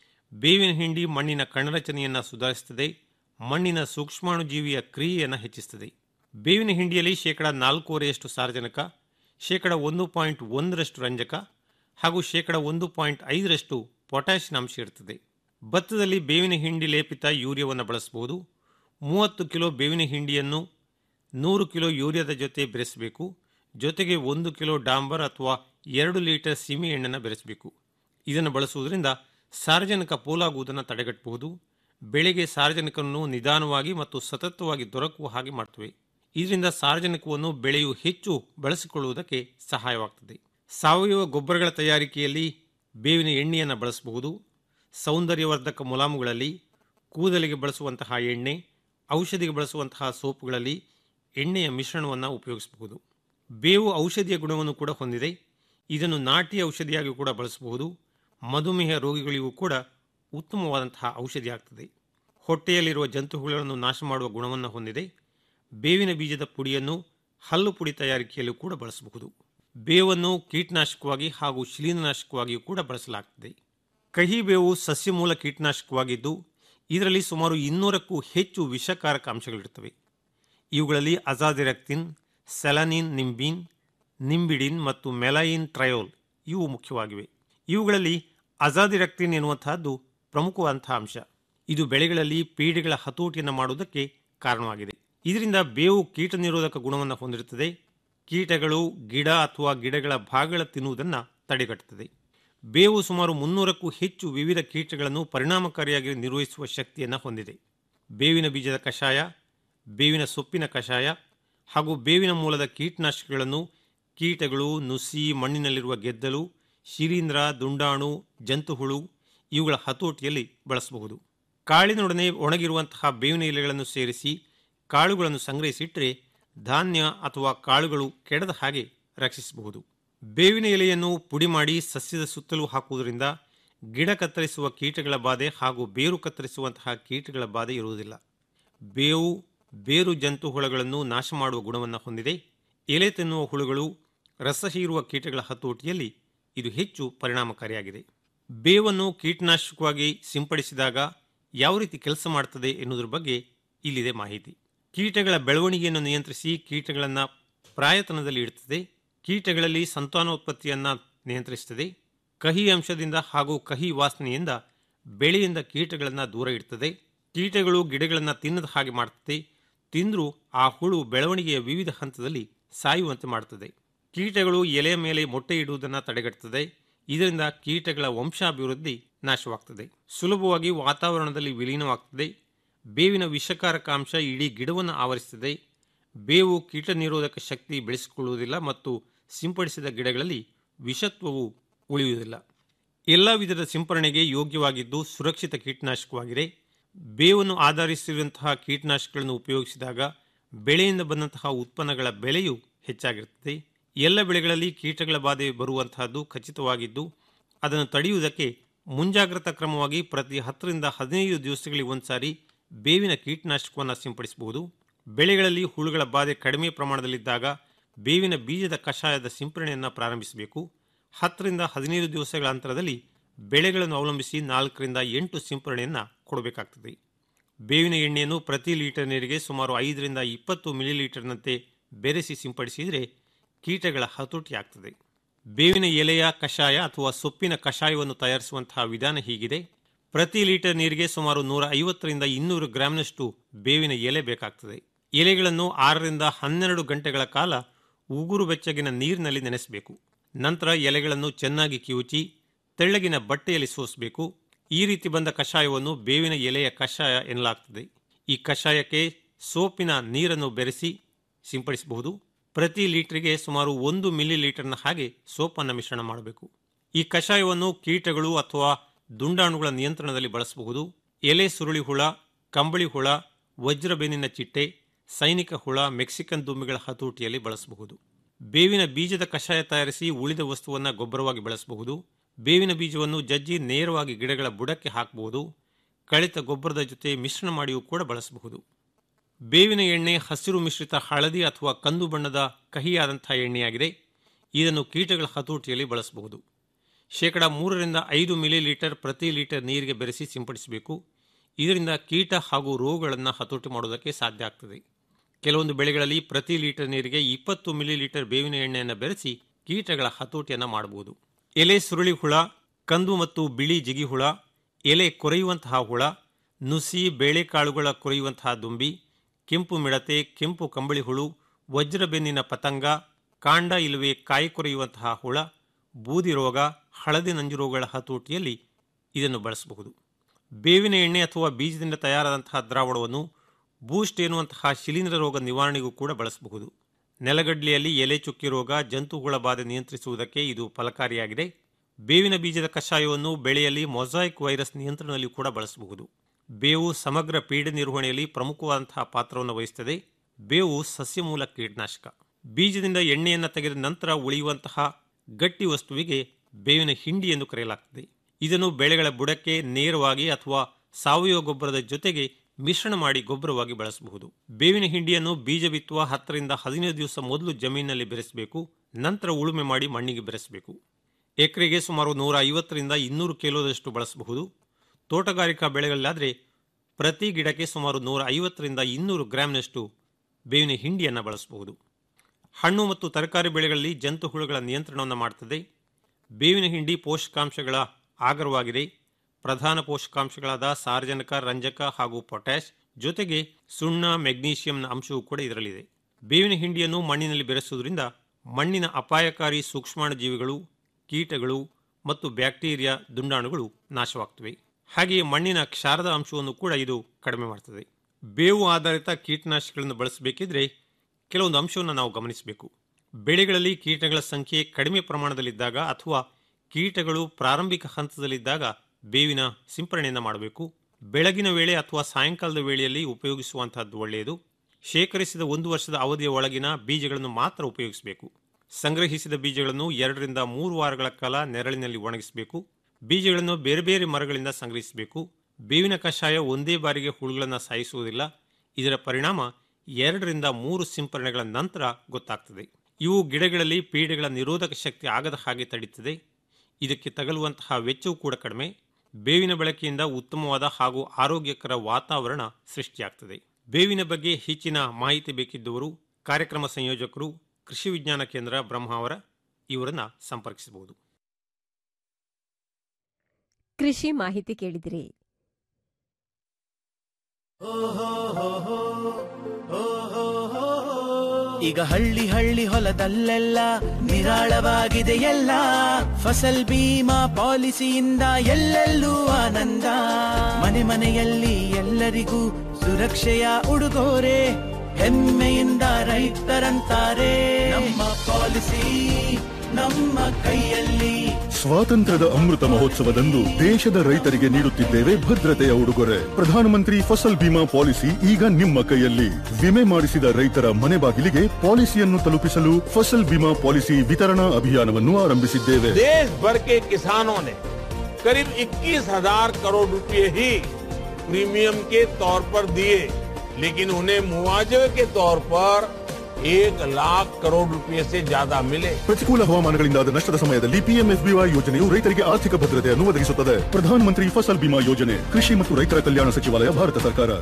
ಬೇವಿನ ಹಿಂಡಿ ಮಣ್ಣಿನ ಕಣರಚನೆಯನ್ನು ಸುಧಾರಿಸುತ್ತದೆ ಮಣ್ಣಿನ ಸೂಕ್ಷ್ಮಾಣುಜೀವಿಯ ಕ್ರಿಯೆಯನ್ನು ಹೆಚ್ಚಿಸುತ್ತದೆ ಬೇವಿನ ಹಿಂಡಿಯಲ್ಲಿ ಶೇಕಡ ನಾಲ್ಕೂವರೆಯಷ್ಟು ಸಾರಜನಕ ಶೇಕಡ ಒಂದು ಪಾಯಿಂಟ್ ಒಂದರಷ್ಟು ರಂಜಕ ಹಾಗೂ ಶೇಕಡ ಒಂದು ಪಾಯಿಂಟ್ ಐದರಷ್ಟು ಪೊಟ್ಯಾಷಿಯಂ ಅಂಶ ಇರುತ್ತದೆ ಭತ್ತದಲ್ಲಿ ಬೇವಿನ ಹಿಂಡಿ ಲೇಪಿತ ಯೂರಿಯಾವನ್ನು ಬಳಸಬಹುದು ಮೂವತ್ತು ಕಿಲೋ ಬೇವಿನ ಹಿಂಡಿಯನ್ನು ನೂರು ಕಿಲೋ ಯೂರಿಯಾದ ಜೊತೆ ಬೆರೆಸಬೇಕು ಜೊತೆಗೆ ಒಂದು ಕಿಲೋ ಡಾಂಬರ್ ಅಥವಾ ಎರಡು ಲೀಟರ್ ಸೀಮೆ ಎಣ್ಣೆಯನ್ನು ಬೆರೆಸಬೇಕು ಇದನ್ನು ಬಳಸುವುದರಿಂದ ಸಾರ್ವಜನಿಕ ಪೋಲಾಗುವುದನ್ನು ತಡೆಗಟ್ಟಬಹುದು ಬೆಳೆಗೆ ಸಾರ್ವಜನಿಕವನ್ನು ನಿಧಾನವಾಗಿ ಮತ್ತು ಸತತವಾಗಿ ದೊರಕುವ ಹಾಗೆ ಮಾಡ್ತವೆ ಇದರಿಂದ ಸಾರ್ವಜನಿಕವನ್ನು ಬೆಳೆಯು ಹೆಚ್ಚು ಬಳಸಿಕೊಳ್ಳುವುದಕ್ಕೆ ಸಹಾಯವಾಗ್ತದೆ ಸಾವಯವ ಗೊಬ್ಬರಗಳ ತಯಾರಿಕೆಯಲ್ಲಿ ಬೇವಿನ ಎಣ್ಣೆಯನ್ನು ಬಳಸಬಹುದು ಸೌಂದರ್ಯವರ್ಧಕ ಮುಲಾಮುಗಳಲ್ಲಿ ಕೂದಲಿಗೆ ಬಳಸುವಂತಹ ಎಣ್ಣೆ ಔಷಧಿಗೆ ಬಳಸುವಂತಹ ಸೋಪುಗಳಲ್ಲಿ ಎಣ್ಣೆಯ ಮಿಶ್ರಣವನ್ನು ಉಪಯೋಗಿಸಬಹುದು ಬೇವು ಔಷಧಿಯ ಗುಣವನ್ನು ಕೂಡ ಹೊಂದಿದೆ ಇದನ್ನು ನಾಟಿ ಔಷಧಿಯಾಗಿ ಕೂಡ ಬಳಸಬಹುದು ಮಧುಮೇಹ ರೋಗಿಗಳಿಗೂ ಕೂಡ ಉತ್ತಮವಾದಂತಹ ಔಷಧಿ ಆಗ್ತದೆ ಹೊಟ್ಟೆಯಲ್ಲಿರುವ ಜಂತುಹುಳುಗಳನ್ನು ನಾಶ ಮಾಡುವ ಗುಣವನ್ನು ಹೊಂದಿದೆ ಬೇವಿನ ಬೀಜದ ಪುಡಿಯನ್ನು ಹಲ್ಲು ಪುಡಿ ತಯಾರಿಕೆಯಲ್ಲೂ ಕೂಡ ಬಳಸಬಹುದು ಬೇವನ್ನು ಕೀಟನಾಶಕವಾಗಿ ಹಾಗೂ ಶಿಲೀನನಾಶಕವಾಗಿಯೂ ಕೂಡ ಬಳಸಲಾಗ್ತದೆ ಕಹಿ ಬೇವು ಸಸ್ಯಮೂಲ ಕೀಟನಾಶಕವಾಗಿದ್ದು ಇದರಲ್ಲಿ ಸುಮಾರು ಇನ್ನೂರಕ್ಕೂ ಹೆಚ್ಚು ವಿಷಕಾರಕ ಅಂಶಗಳಿರುತ್ತವೆ ಇವುಗಳಲ್ಲಿ ಅಜಾದಿರಕ್ತಿನ್ ಸೆಲನಿನ್ ನಿಂಬಿನ್ ನಿಂಬಿಡಿನ್ ಮತ್ತು ಮೆಲೈನ್ ಟ್ರಯೋಲ್ ಇವು ಮುಖ್ಯವಾಗಿವೆ ಇವುಗಳಲ್ಲಿ ಅಜಾದಿರಕ್ತಿನ್ ಎನ್ನುವಂತಹದ್ದು ಪ್ರಮುಖವಾದಂತಹ ಅಂಶ ಇದು ಬೆಳೆಗಳಲ್ಲಿ ಪೀಡೆಗಳ ಹತೋಟಿಯನ್ನು ಮಾಡುವುದಕ್ಕೆ ಕಾರಣವಾಗಿದೆ ಇದರಿಂದ ಬೇವು ಕೀಟ ನಿರೋಧಕ ಗುಣವನ್ನು ಹೊಂದಿರುತ್ತದೆ ಕೀಟಗಳು ಗಿಡ ಅಥವಾ ಗಿಡಗಳ ಭಾಗಗಳ ತಿನ್ನುವುದನ್ನು ತಡೆಗಟ್ಟುತ್ತದೆ ಬೇವು ಸುಮಾರು ಮುನ್ನೂರಕ್ಕೂ ಹೆಚ್ಚು ವಿವಿಧ ಕೀಟಗಳನ್ನು ಪರಿಣಾಮಕಾರಿಯಾಗಿ ನಿರ್ವಹಿಸುವ ಶಕ್ತಿಯನ್ನು ಹೊಂದಿದೆ ಬೇವಿನ ಬೀಜದ ಕಷಾಯ ಬೇವಿನ ಸೊಪ್ಪಿನ ಕಷಾಯ ಹಾಗೂ ಬೇವಿನ ಮೂಲದ ಕೀಟನಾಶಕಗಳನ್ನು ಕೀಟಗಳು ನುಸಿ ಮಣ್ಣಿನಲ್ಲಿರುವ ಗೆದ್ದಲು ಶಿಲೀಂಧ್ರ ದುಂಡಾಣು ಜಂತುಹುಳು ಇವುಗಳ ಹತೋಟಿಯಲ್ಲಿ ಬಳಸಬಹುದು ಕಾಳಿನೊಡನೆ ಒಣಗಿರುವಂತಹ ಬೇವಿನ ಎಲೆಗಳನ್ನು ಸೇರಿಸಿ ಕಾಳುಗಳನ್ನು ಸಂಗ್ರಹಿಸಿಟ್ಟರೆ ಧಾನ್ಯ ಅಥವಾ ಕಾಳುಗಳು ಕೆಡದ ಹಾಗೆ ರಕ್ಷಿಸಬಹುದು ಬೇವಿನ ಎಲೆಯನ್ನು ಪುಡಿ ಮಾಡಿ ಸಸ್ಯದ ಸುತ್ತಲೂ ಹಾಕುವುದರಿಂದ ಗಿಡ ಕತ್ತರಿಸುವ ಕೀಟಗಳ ಬಾಧೆ ಹಾಗೂ ಬೇರು ಕತ್ತರಿಸುವಂತಹ ಕೀಟಗಳ ಬಾಧೆ ಇರುವುದಿಲ್ಲ ಬೇವು ಬೇರು ಜಂತು ಹುಳಗಳನ್ನು ನಾಶ ಮಾಡುವ ಗುಣವನ್ನು ಹೊಂದಿದೆ ಎಲೆ ತಿನ್ನುವ ಹುಳುಗಳು ರಸ ಹೀರುವ ಕೀಟಗಳ ಹತೋಟಿಯಲ್ಲಿ ಇದು ಹೆಚ್ಚು ಪರಿಣಾಮಕಾರಿಯಾಗಿದೆ ಬೇವನ್ನು ಕೀಟನಾಶಕವಾಗಿ ಸಿಂಪಡಿಸಿದಾಗ ಯಾವ ರೀತಿ ಕೆಲಸ ಮಾಡುತ್ತದೆ ಎನ್ನುವುದರ ಬಗ್ಗೆ ಇಲ್ಲಿದೆ ಮಾಹಿತಿ ಕೀಟಗಳ ಬೆಳವಣಿಗೆಯನ್ನು ನಿಯಂತ್ರಿಸಿ ಕೀಟಗಳನ್ನು ಪ್ರಾಯತನದಲ್ಲಿ ಇಡುತ್ತದೆ ಕೀಟಗಳಲ್ಲಿ ಸಂತಾನೋತ್ಪತ್ತಿಯನ್ನು ನಿಯಂತ್ರಿಸುತ್ತದೆ ಕಹಿ ಅಂಶದಿಂದ ಹಾಗೂ ಕಹಿ ವಾಸನೆಯಿಂದ ಬೆಳೆಯಿಂದ ಕೀಟಗಳನ್ನು ದೂರ ಇಡುತ್ತದೆ ಕೀಟಗಳು ಗಿಡಗಳನ್ನು ತಿನ್ನದ ಹಾಗೆ ಮಾಡುತ್ತದೆ ತಿಂದರೂ ಆ ಹುಳು ಬೆಳವಣಿಗೆಯ ವಿವಿಧ ಹಂತದಲ್ಲಿ ಸಾಯುವಂತೆ ಮಾಡುತ್ತದೆ ಕೀಟಗಳು ಎಲೆಯ ಮೇಲೆ ಮೊಟ್ಟೆ ಇಡುವುದನ್ನು ತಡೆಗಟ್ಟುತ್ತದೆ ಇದರಿಂದ ಕೀಟಗಳ ವಂಶಾಭಿವೃದ್ಧಿ ನಾಶವಾಗ್ತದೆ ಸುಲಭವಾಗಿ ವಾತಾವರಣದಲ್ಲಿ ವಿಲೀನವಾಗ್ತದೆ ಬೇವಿನ ವಿಷಕಾರಕ ಅಂಶ ಇಡೀ ಗಿಡವನ್ನು ಆವರಿಸುತ್ತದೆ ಬೇವು ಕೀಟ ನಿರೋಧಕ ಶಕ್ತಿ ಬೆಳೆಸಿಕೊಳ್ಳುವುದಿಲ್ಲ ಮತ್ತು ಸಿಂಪಡಿಸಿದ ಗಿಡಗಳಲ್ಲಿ ವಿಷತ್ವವು ಉಳಿಯುವುದಿಲ್ಲ ಎಲ್ಲ ವಿಧದ ಸಿಂಪರಣೆಗೆ ಯೋಗ್ಯವಾಗಿದ್ದು ಸುರಕ್ಷಿತ ಕೀಟನಾಶಕವಾಗಿದೆ ಬೇವನ್ನು ಆಧರಿಸಿರುವಂತಹ ಕೀಟನಾಶಕಗಳನ್ನು ಉಪಯೋಗಿಸಿದಾಗ ಬೆಳೆಯಿಂದ ಬಂದಂತಹ ಉತ್ಪನ್ನಗಳ ಬೆಲೆಯು ಹೆಚ್ಚಾಗಿರುತ್ತದೆ ಎಲ್ಲ ಬೆಳೆಗಳಲ್ಲಿ ಕೀಟಗಳ ಬಾಧೆ ಬರುವಂತಹದ್ದು ಖಚಿತವಾಗಿದ್ದು ಅದನ್ನು ತಡೆಯುವುದಕ್ಕೆ ಮುಂಜಾಗ್ರತಾ ಕ್ರಮವಾಗಿ ಪ್ರತಿ ಹತ್ತರಿಂದ ಹದಿನೈದು ದಿವಸಗಳಿಗೆ ಒಂದ್ಸಾರಿ ಬೇವಿನ ಕೀಟನಾಶಕವನ್ನು ಸಿಂಪಡಿಸಬಹುದು ಬೆಳೆಗಳಲ್ಲಿ ಹುಳುಗಳ ಬಾಧೆ ಕಡಿಮೆ ಪ್ರಮಾಣದಲ್ಲಿದ್ದಾಗ ಬೇವಿನ ಬೀಜದ ಕಷಾಯದ ಸಿಂಪರಣೆಯನ್ನು ಪ್ರಾರಂಭಿಸಬೇಕು ಹತ್ತರಿಂದ ಹದಿನೈದು ದಿವಸಗಳ ಅಂತರದಲ್ಲಿ ಬೆಳೆಗಳನ್ನು ಅವಲಂಬಿಸಿ ನಾಲ್ಕರಿಂದ ಎಂಟು ಸಿಂಪರಣೆಯನ್ನು ಕೊಡಬೇಕಾಗ್ತದೆ ಬೇವಿನ ಎಣ್ಣೆಯನ್ನು ಪ್ರತಿ ಲೀಟರ್ ನೀರಿಗೆ ಸುಮಾರು ಐದರಿಂದ ಇಪ್ಪತ್ತು ಮಿಲಿಲೀಟರ್ನಂತೆ ಬೆರೆಸಿ ಸಿಂಪಡಿಸಿದರೆ ಕೀಟಗಳ ಹತೋಟಿ ಆಗ್ತದೆ ಬೇವಿನ ಎಲೆಯ ಕಷಾಯ ಅಥವಾ ಸೊಪ್ಪಿನ ಕಷಾಯವನ್ನು ತಯಾರಿಸುವಂತಹ ವಿಧಾನ ಹೀಗಿದೆ ಪ್ರತಿ ಲೀಟರ್ ನೀರಿಗೆ ಸುಮಾರು ನೂರ ಐವತ್ತರಿಂದ ಇನ್ನೂರು ಗ್ರಾಂನಷ್ಟು ಬೇವಿನ ಎಲೆ ಬೇಕಾಗ್ತದೆ ಎಲೆಗಳನ್ನು ಆರರಿಂದ ಹನ್ನೆರಡು ಗಂಟೆಗಳ ಕಾಲ ಉಗುರು ಬೆಚ್ಚಗಿನ ನೀರಿನಲ್ಲಿ ನೆನೆಸಬೇಕು ನಂತರ ಎಲೆಗಳನ್ನು ಚೆನ್ನಾಗಿ ಕಿವುಚಿ ತೆಳ್ಳಗಿನ ಬಟ್ಟೆಯಲ್ಲಿ ಸೋಸಬೇಕು ಈ ರೀತಿ ಬಂದ ಕಷಾಯವನ್ನು ಬೇವಿನ ಎಲೆಯ ಕಷಾಯ ಎನ್ನಲಾಗ್ತದೆ ಈ ಕಷಾಯಕ್ಕೆ ಸೋಪಿನ ನೀರನ್ನು ಬೆರೆಸಿ ಸಿಂಪಡಿಸಬಹುದು ಪ್ರತಿ ಲೀಟರ್ಗೆ ಸುಮಾರು ಒಂದು ಮಿಲಿ ಲೀಟರ್ನ ಹಾಗೆ ಸೋಪನ್ನು ಮಿಶ್ರಣ ಮಾಡಬೇಕು ಈ ಕಷಾಯವನ್ನು ಕೀಟಗಳು ಅಥವಾ ದುಂಡಾಣುಗಳ ನಿಯಂತ್ರಣದಲ್ಲಿ ಬಳಸಬಹುದು ಎಲೆ ಸುರುಳಿ ಹುಳ ಕಂಬಳಿ ಹುಳ ವಜ್ರಬೇನಿನ ಚಿಟ್ಟೆ ಸೈನಿಕ ಹುಳ ಮೆಕ್ಸಿಕನ್ ದುಂಬಿಗಳ ಹತೋಟಿಯಲ್ಲಿ ಬಳಸಬಹುದು ಬೇವಿನ ಬೀಜದ ಕಷಾಯ ತಯಾರಿಸಿ ಉಳಿದ ವಸ್ತುವನ್ನು ಗೊಬ್ಬರವಾಗಿ ಬಳಸಬಹುದು ಬೇವಿನ ಬೀಜವನ್ನು ಜಜ್ಜಿ ನೇರವಾಗಿ ಗಿಡಗಳ ಬುಡಕ್ಕೆ ಹಾಕಬಹುದು ಕಳಿತ ಗೊಬ್ಬರದ ಜೊತೆ ಮಿಶ್ರಣ ಮಾಡಿಯೂ ಕೂಡ ಬಳಸಬಹುದು ಬೇವಿನ ಎಣ್ಣೆ ಹಸಿರು ಮಿಶ್ರಿತ ಹಳದಿ ಅಥವಾ ಕಂದು ಬಣ್ಣದ ಕಹಿಯಾದಂತಹ ಎಣ್ಣೆಯಾಗಿದೆ ಇದನ್ನು ಕೀಟಗಳ ಹತೋಟಿಯಲ್ಲಿ ಬಳಸಬಹುದು ಶೇಕಡ ಮೂರರಿಂದ ಐದು ಮಿಲಿ ಲೀಟರ್ ಪ್ರತಿ ಲೀಟರ್ ನೀರಿಗೆ ಬೆರೆಸಿ ಸಿಂಪಡಿಸಬೇಕು ಇದರಿಂದ ಕೀಟ ಹಾಗೂ ರೋಗಗಳನ್ನು ಹತೋಟಿ ಮಾಡುವುದಕ್ಕೆ ಸಾಧ್ಯ ಆಗ್ತದೆ ಕೆಲವೊಂದು ಬೆಳೆಗಳಲ್ಲಿ ಪ್ರತಿ ಲೀಟರ್ ನೀರಿಗೆ ಇಪ್ಪತ್ತು ಮಿಲಿ ಲೀಟರ್ ಬೇವಿನ ಎಣ್ಣೆಯನ್ನು ಬೆರೆಸಿ ಕೀಟಗಳ ಹತೋಟಿಯನ್ನು ಮಾಡಬಹುದು ಎಲೆ ಸುರುಳಿ ಹುಳ ಕಂದು ಮತ್ತು ಬಿಳಿ ಜಿಗಿ ಹುಳ ಎಲೆ ಕೊರೆಯುವಂತಹ ಹುಳ ನುಸಿ ಬೇಳೆಕಾಳುಗಳ ಕೊರೆಯುವಂತಹ ದುಂಬಿ ಕೆಂಪು ಮಿಡತೆ ಕೆಂಪು ಕಂಬಳಿ ಹುಳು ವಜ್ರಬೆನ್ನಿನ ಪತಂಗ ಕಾಂಡ ಇಲ್ಲವೇ ಕಾಯಿ ಕೊರೆಯುವಂತಹ ಹುಳ ಬೂದಿ ರೋಗ ಹಳದಿ ನಂಜು ರೋಗಗಳ ಹತೋಟಿಯಲ್ಲಿ ಇದನ್ನು ಬಳಸಬಹುದು ಬೇವಿನ ಎಣ್ಣೆ ಅಥವಾ ಬೀಜದಿಂದ ತಯಾರಾದಂತಹ ದ್ರಾವಣವನ್ನು ಬೂಸ್ಟ್ ಎನ್ನುವಂತಹ ಶಿಲೀಂಧ್ರ ರೋಗ ನಿವಾರಣೆಗೂ ಕೂಡ ಬಳಸಬಹುದು ನೆಲಗಡ್ಲೆಯಲ್ಲಿ ಎಲೆ ಚುಕ್ಕಿ ರೋಗ ಜಂತುಹುಳ ಬಾಧೆ ನಿಯಂತ್ರಿಸುವುದಕ್ಕೆ ಇದು ಫಲಕಾರಿಯಾಗಿದೆ ಬೇವಿನ ಬೀಜದ ಕಷಾಯವನ್ನು ಬೆಳೆಯಲ್ಲಿ ಮೊಸಾಯಿಕ್ ವೈರಸ್ ನಿಯಂತ್ರಣದಲ್ಲಿ ಕೂಡ ಬಳಸಬಹುದು ಬೇವು ಸಮಗ್ರ ಪೀಡೆ ನಿರ್ವಹಣೆಯಲ್ಲಿ ಪ್ರಮುಖವಾದಂತಹ ಪಾತ್ರವನ್ನು ವಹಿಸುತ್ತದೆ ಬೇವು ಸಸ್ಯಮೂಲ ಕೀಟನಾಶಕ ಬೀಜದಿಂದ ಎಣ್ಣೆಯನ್ನು ತೆಗೆದ ನಂತರ ಉಳಿಯುವಂತಹ ಗಟ್ಟಿ ವಸ್ತುವಿಗೆ ಬೇವಿನ ಹಿಂಡಿ ಎಂದು ಕರೆಯಲಾಗುತ್ತದೆ ಇದನ್ನು ಬೆಳೆಗಳ ಬುಡಕ್ಕೆ ನೇರವಾಗಿ ಅಥವಾ ಸಾವಯವ ಗೊಬ್ಬರದ ಜೊತೆಗೆ ಮಿಶ್ರಣ ಮಾಡಿ ಗೊಬ್ಬರವಾಗಿ ಬಳಸಬಹುದು ಬೇವಿನ ಹಿಂಡಿಯನ್ನು ಬೀಜ ಬಿತ್ತುವ ಹತ್ತರಿಂದ ಹದಿನೈದು ದಿವಸ ಮೊದಲು ಜಮೀನಿನಲ್ಲಿ ಬೆರೆಸಬೇಕು ನಂತರ ಉಳುಮೆ ಮಾಡಿ ಮಣ್ಣಿಗೆ ಬೆರೆಸಬೇಕು ಎಕರೆಗೆ ಸುಮಾರು ನೂರ ಐವತ್ತರಿಂದ ಇನ್ನೂರು ಕಿಲೋದಷ್ಟು ಬಳಸಬಹುದು ತೋಟಗಾರಿಕಾ ಬೆಳೆಗಳಲ್ಲಾದರೆ ಪ್ರತಿ ಗಿಡಕ್ಕೆ ಸುಮಾರು ನೂರ ಐವತ್ತರಿಂದ ಇನ್ನೂರು ಗ್ರಾಂನಷ್ಟು ಬೇವಿನ ಹಿಂಡಿಯನ್ನು ಬಳಸಬಹುದು ಹಣ್ಣು ಮತ್ತು ತರಕಾರಿ ಬೆಳೆಗಳಲ್ಲಿ ಜಂತು ಹುಳುಗಳ ನಿಯಂತ್ರಣವನ್ನು ಮಾಡುತ್ತದೆ ಬೇವಿನ ಹಿಂಡಿ ಪೋಷಕಾಂಶಗಳ ಆಗರವಾಗಿದೆ ಪ್ರಧಾನ ಪೋಷಕಾಂಶಗಳಾದ ಸಾರಜನಕ ರಂಜಕ ಹಾಗೂ ಪೊಟ್ಯಾಷ್ ಜೊತೆಗೆ ಸುಣ್ಣ ಮೆಗ್ನೀಷಿಯಂನ ಅಂಶವೂ ಕೂಡ ಇದರಲ್ಲಿದೆ ಬೇವಿನ ಹಿಂಡಿಯನ್ನು ಮಣ್ಣಿನಲ್ಲಿ ಬೆರೆಸುವುದರಿಂದ ಮಣ್ಣಿನ ಅಪಾಯಕಾರಿ ಸೂಕ್ಷ್ಮಾಣುಜೀವಿಗಳು ಕೀಟಗಳು ಮತ್ತು ಬ್ಯಾಕ್ಟೀರಿಯಾ ದುಂಡಾಣುಗಳು ನಾಶವಾಗ್ತವೆ ಹಾಗೆಯೇ ಮಣ್ಣಿನ ಕ್ಷಾರದ ಅಂಶವನ್ನು ಕೂಡ ಇದು ಕಡಿಮೆ ಮಾಡ್ತದೆ ಬೇವು ಆಧಾರಿತ ಕೀಟನಾಶಕಗಳನ್ನು ಬಳಸಬೇಕಿದ್ರೆ ಕೆಲವೊಂದು ಅಂಶವನ್ನು ನಾವು ಗಮನಿಸಬೇಕು ಬೆಳೆಗಳಲ್ಲಿ ಕೀಟಗಳ ಸಂಖ್ಯೆ ಕಡಿಮೆ ಪ್ರಮಾಣದಲ್ಲಿದ್ದಾಗ ಅಥವಾ ಕೀಟಗಳು ಪ್ರಾರಂಭಿಕ ಹಂತದಲ್ಲಿದ್ದಾಗ ಬೇವಿನ ಸಿಂಪರಣೆಯನ್ನು ಮಾಡಬೇಕು ಬೆಳಗಿನ ವೇಳೆ ಅಥವಾ ಸಾಯಂಕಾಲದ ವೇಳೆಯಲ್ಲಿ ಉಪಯೋಗಿಸುವಂತಹದ್ದು ಒಳ್ಳೆಯದು ಶೇಖರಿಸಿದ ಒಂದು ವರ್ಷದ ಅವಧಿಯ ಒಳಗಿನ ಬೀಜಗಳನ್ನು ಮಾತ್ರ ಉಪಯೋಗಿಸಬೇಕು ಸಂಗ್ರಹಿಸಿದ ಬೀಜಗಳನ್ನು ಎರಡರಿಂದ ಮೂರು ವಾರಗಳ ಕಾಲ ನೆರಳಿನಲ್ಲಿ ಒಣಗಿಸಬೇಕು ಬೀಜಗಳನ್ನು ಬೇರೆ ಬೇರೆ ಮರಗಳಿಂದ ಸಂಗ್ರಹಿಸಬೇಕು ಬೇವಿನ ಕಷಾಯ ಒಂದೇ ಬಾರಿಗೆ ಹುಳುಗಳನ್ನು ಸಾಯಿಸುವುದಿಲ್ಲ ಇದರ ಪರಿಣಾಮ ಎರಡರಿಂದ ಮೂರು ಸಿಂಪರಣೆಗಳ ನಂತರ ಗೊತ್ತಾಗ್ತದೆ ಇವು ಗಿಡಗಳಲ್ಲಿ ಪೀಡೆಗಳ ನಿರೋಧಕ ಶಕ್ತಿ ಆಗದ ಹಾಗೆ ತಡೆಯುತ್ತದೆ ಇದಕ್ಕೆ ತಗಲುವಂತಹ ವೆಚ್ಚವೂ ಕೂಡ ಕಡಿಮೆ ಬೇವಿನ ಬಳಕೆಯಿಂದ ಉತ್ತಮವಾದ ಹಾಗೂ ಆರೋಗ್ಯಕರ ವಾತಾವರಣ ಸೃಷ್ಟಿಯಾಗ್ತದೆ ಬೇವಿನ ಬಗ್ಗೆ ಹೆಚ್ಚಿನ ಮಾಹಿತಿ ಬೇಕಿದ್ದವರು ಕಾರ್ಯಕ್ರಮ ಸಂಯೋಜಕರು ಕೃಷಿ ವಿಜ್ಞಾನ ಕೇಂದ್ರ ಬ್ರಹ್ಮಾವರ ಇವರನ್ನ ಸಂಪರ್ಕಿಸಬಹುದು ಕೃಷಿ ಮಾಹಿತಿ ಕೇಳಿದಿರಿ ಈಗ ಹಳ್ಳಿ ಹಳ್ಳಿ ಹೊಲದಲ್ಲೆಲ್ಲ ನಿರಾಳವಾಗಿದೆ ಎಲ್ಲ ಫಸಲ್ ಬೀಮಾ ಪಾಲಿಸಿಯಿಂದ ಎಲ್ಲೆಲ್ಲೂ ಆನಂದ ಮನೆ ಮನೆಯಲ್ಲಿ ಎಲ್ಲರಿಗೂ ಸುರಕ್ಷೆಯ ಉಡುಗೊರೆ ಹೆಮ್ಮೆಯಿಂದ ರೈತರಂತಾರೆ ನಮ್ಮ ಪಾಲಿಸಿ ನಮ್ಮ ಕೈಯಲ್ಲಿ ಸ್ವಾತಂತ್ರ್ಯದ ಅಮೃತ ಮಹೋತ್ಸವದಂದು ದೇಶದ ರೈತರಿಗೆ ನೀಡುತ್ತಿದ್ದೇವೆ ಭದ್ರತೆಯ ಉಡುಗೊರೆ ಪ್ರಧಾನಮಂತ್ರಿ ಫಸಲ್ ಬಿಮಾ ಪಾಲಿಸಿ ಈಗ ನಿಮ್ಮ ಕೈಯಲ್ಲಿ ವಿಮೆ ಮಾಡಿಸಿದ ರೈತರ ಮನೆ ಬಾಗಿಲಿಗೆ ಪಾಲಿಸಿಯನ್ನು ತಲುಪಿಸಲು ಫಸಲ್ ಬಿಮಾ ಪಾಲಿಸಿ ವಿತರಣಾ ಅಭಿಯಾನವನ್ನು ಆರಂಭಿಸಿದ್ದೇವೆ देश भर के किसानों ने करीब 21,000 करोड़ रुपए ही प्रीमियम के तौर पर दिए लेकिन उन्हें मुआवजे के तौर पर एक लाख करोड़ रुपए से ज्यादा मिले ಪ್ರತಿಕೂಲ ಹವಾಮಾನಗಳಿಂದಾದ ನಷ್ಟದ ಸಮಯದಲ್ಲಿ ಪಿಎಂಎಫ್ಬಿವೈ ಯೋಜನೆಯು ರೈತರಿಗೆ ಆರ್ಥಿಕ ಭದ್ರತೆಯನ್ನು ಒದಗಿಸುತ್ತದೆ ಪ್ರಧಾನಮಂತ್ರಿ ಫಸಲ್ ಬಿಮಾ ಯೋಜನೆ ಕೃಷಿ ಮತ್ತು ರೈತರ ಕಲ್ಯಾಣ ಸಚಿವಾಲಯ ಭಾರತ ಸರ್ಕಾರ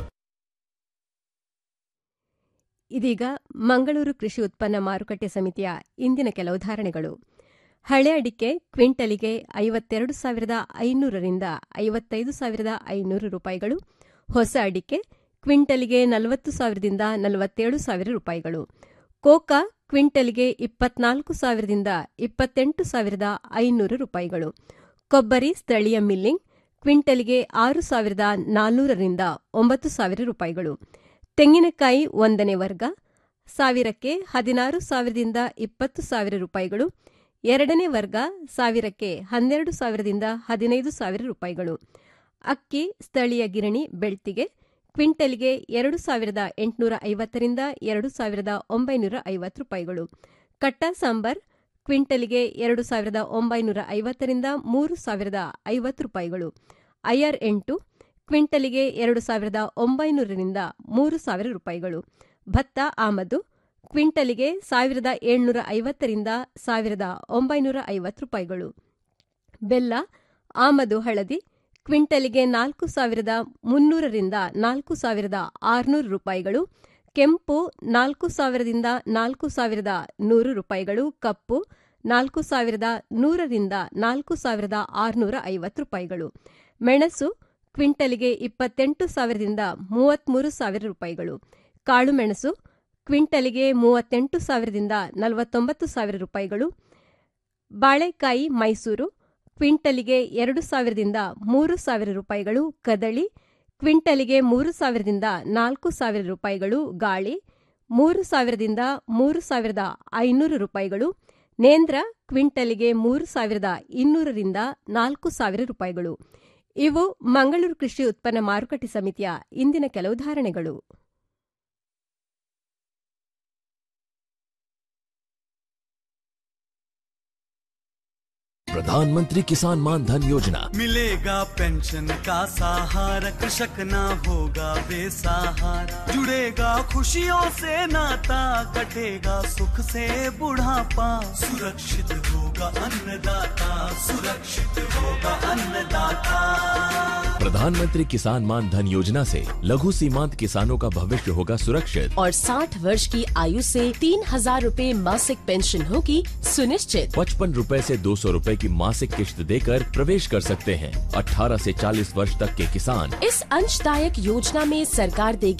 ಇದೀಗ ಮಂಗಳೂರು ಕೃಷಿ ಉತ್ಪನ್ನ ಮಾರುಕಟ್ಟೆ ಸಮಿತಿಯ ಇಂದಿನ ಕೆಲವು ಧಾರಣೆಗಳು ಹಳೆ ಅಡಿಕೆ ಕ್ವಿಂಟಲಿಗೆ ಐವತ್ತೆರಡು ಸಾವಿರದ ಐನೂರರಿಂದ ಐವತ್ತೈದು ಸಾವಿರದ ಐನೂರು ರೂಪಾಯಿಗಳು ಹೊಸ ಅಡಿಕೆ ಕ್ವಿಂಟಲಿಗೆ ನಲವತ್ತು ಸಾವಿರದಿಂದ ನಲವತ್ತೇಳು ಸಾವಿರ ರೂಪಾಯಿಗಳು ಕೋಕಾ ಕ್ವಿಂಟಲಿಗೆ ಇಪ್ಪತ್ನಾಲ್ಕು ಸಾವಿರದಿಂದ ಇಪ್ಪತ್ತೆಂಟು ಸಾವಿರದ ಐನೂರು ರೂಪಾಯಿಗಳು ಕೊಬ್ಬರಿ ಸ್ಥಳೀಯ ಮಿಲ್ಲಿಂಗ್ ಕ್ವಿಂಟಲಿಗೆ ಆರು ಸಾವಿರದ ನಾಲ್ನೂರರಿಂದ ಒಂಬತ್ತು ಸಾವಿರ ರೂಪಾಯಿಗಳು ತೆಂಗಿನಕಾಯಿ ಒಂದನೇ ವರ್ಗ ಸಾವಿರಕ್ಕೆ ಹದಿನಾರು ಸಾವಿರದಿಂದ ಇಪ್ಪತ್ತು ಸಾವಿರ ರೂಪಾಯಿಗಳು ಎರಡನೇ ವರ್ಗ ಸಾವಿರಕ್ಕೆ ಹನ್ನೆರಡು ಸಾವಿರದಿಂದ ಹದಿನೈದು ಸಾವಿರ ರೂಪಾಯಿಗಳು ಅಕ್ಕಿ ಸ್ಥಳೀಯ ಗಿರಣಿ ಬೆಳ್ತಿಗೆ ಕ್ವಿಂಟಲ್ಗೆ ಎರಡು ಸಾವಿರದ ಎಂಟುನೂರ ಐವತ್ತರಿಂದ ಎರಡು ಸಾವಿರದ ಒಂಬೈನೂರ ಐವತ್ತು ರೂಪಾಯಿಗಳು ಕಟ್ಟ ಸಾಂಬಾರ್ ಕ್ವಿಂಟಲ್ಗೆ ಎರಡು ಸಾವಿರದ ಒಂಬೈನೂರ ಐವತ್ತರಿಂದ ಮೂರು ಸಾವಿರದ ಐವತ್ತು ರೂಪಾಯಿಗಳು ಐಆರ್ ಎಂಟು ಕ್ವಿಂಟಲಿಗೆ ಎರಡು ಸಾವಿರದ ಒಂಬೈನೂರರಿಂದ ಮೂರು ಸಾವಿರ ರೂಪಾಯಿಗಳು ಭತ್ತ ಆಮದು ಕ್ವಿಂಟಲಿಗೆ ಸಾವಿರದ ಏಳ್ನೂರ ಐವತ್ತರಿಂದ ಸಾವಿರದ ಒಂಬೈನೂರ ಐವತ್ತು ರೂಪಾಯಿಗಳು ಬೆಲ್ಲ ಆಮದು ಹಳದಿ ಕ್ವಿಂಟಲಿಗೆ ನಾಲ್ಕು ಸಾವಿರದ ಮುನ್ನೂರರಿಂದ ನಾಲ್ಕು ಸಾವಿರದ ಆರುನೂರು ರೂಪಾಯಿಗಳು ಕೆಂಪು ನಾಲ್ಕು ಸಾವಿರದಿಂದ ನಾಲ್ಕು ಸಾವಿರದ ನೂರು ರೂಪಾಯಿಗಳು ಕಪ್ಪು ನಾಲ್ಕು ಸಾವಿರದ ನೂರರಿಂದ ನಾಲ್ಕು ಸಾವಿರದ ಆರುನೂರ ಐವತ್ತು ರೂಪಾಯಿಗಳು ಮೆಣಸು ಕ್ವಿಂಟಲಿಗೆ ಇಪ್ಪತ್ತೆಂಟು ಸಾವಿರದಿಂದ ಮೂವತ್ಮೂರು ಸಾವಿರ ರೂಪಾಯಿಗಳು ಕಾಳು ಮೆಣಸು ಕ್ವಿಂಟಲಿಗೆ ಮೂವತ್ತೆಂಟು ಸಾವಿರದಿಂದ ನಲವತ್ತೊಂಬತ್ತು ಸಾವಿರ ರೂಪಾಯಿಗಳು ಬಾಳೆಕಾಯಿ ಮೈಸೂರು ಕ್ವಿಂಟಲಿಗೆ ಎರಡು ಸಾವಿರದಿಂದ ಮೂರು ಸಾವಿರ ರೂಪಾಯಿಗಳು ಕದಳಿ ಕ್ವಿಂಟಲಿಗೆ ಮೂರು ಸಾವಿರದಿಂದ ನಾಲ್ಕು ಸಾವಿರ ರೂಪಾಯಿಗಳು ಗಾಳಿ ಮೂರು ಸಾವಿರದಿಂದ ಮೂರು ಸಾವಿರದ ಐನೂರು ರೂಪಾಯಿಗಳು ನೇಂದ್ರ ಕ್ವಿಂಟಲಿಗೆ ಮೂರು ಸಾವಿರದ ಇನ್ನೂರರಿಂದ ನಾಲ್ಕು ಸಾವಿರ ರೂಪಾಯಿಗಳು ಇವು ಮಂಗಳೂರು ಕೃಷಿ ಉತ್ಪನ್ನ ಮಾರುಕಟ್ಟೆ ಸಮಿತಿಯ ಇಂದಿನ ಕೆಲವು ಧಾರಣೆಗಳು प्रधानमंत्री किसान मान धन योजना मिलेगा पेंशन का सहारा कृषक ना होगा बेसहारा जुड़ेगा खुशियों से नाता कटेगा सुख से बुढ़ापा सुरक्षित होगा अन्नदाता सुरक्षित होगा अन्नदाता प्रधानमंत्री किसान मान धन योजना से लघु सीमांत किसानों का भविष्य होगा सुरक्षित और 60 वर्ष की आयु से तीन हजार रूपए मासिक पेंशन होगी सुनिश्चित पचपन रूपए से दो सौ रूपए की मासिक किश्त देकर प्रवेश कर सकते हैं 18 से 40 वर्ष तक के किसान इस अंशदायक योजना में सरकार देगी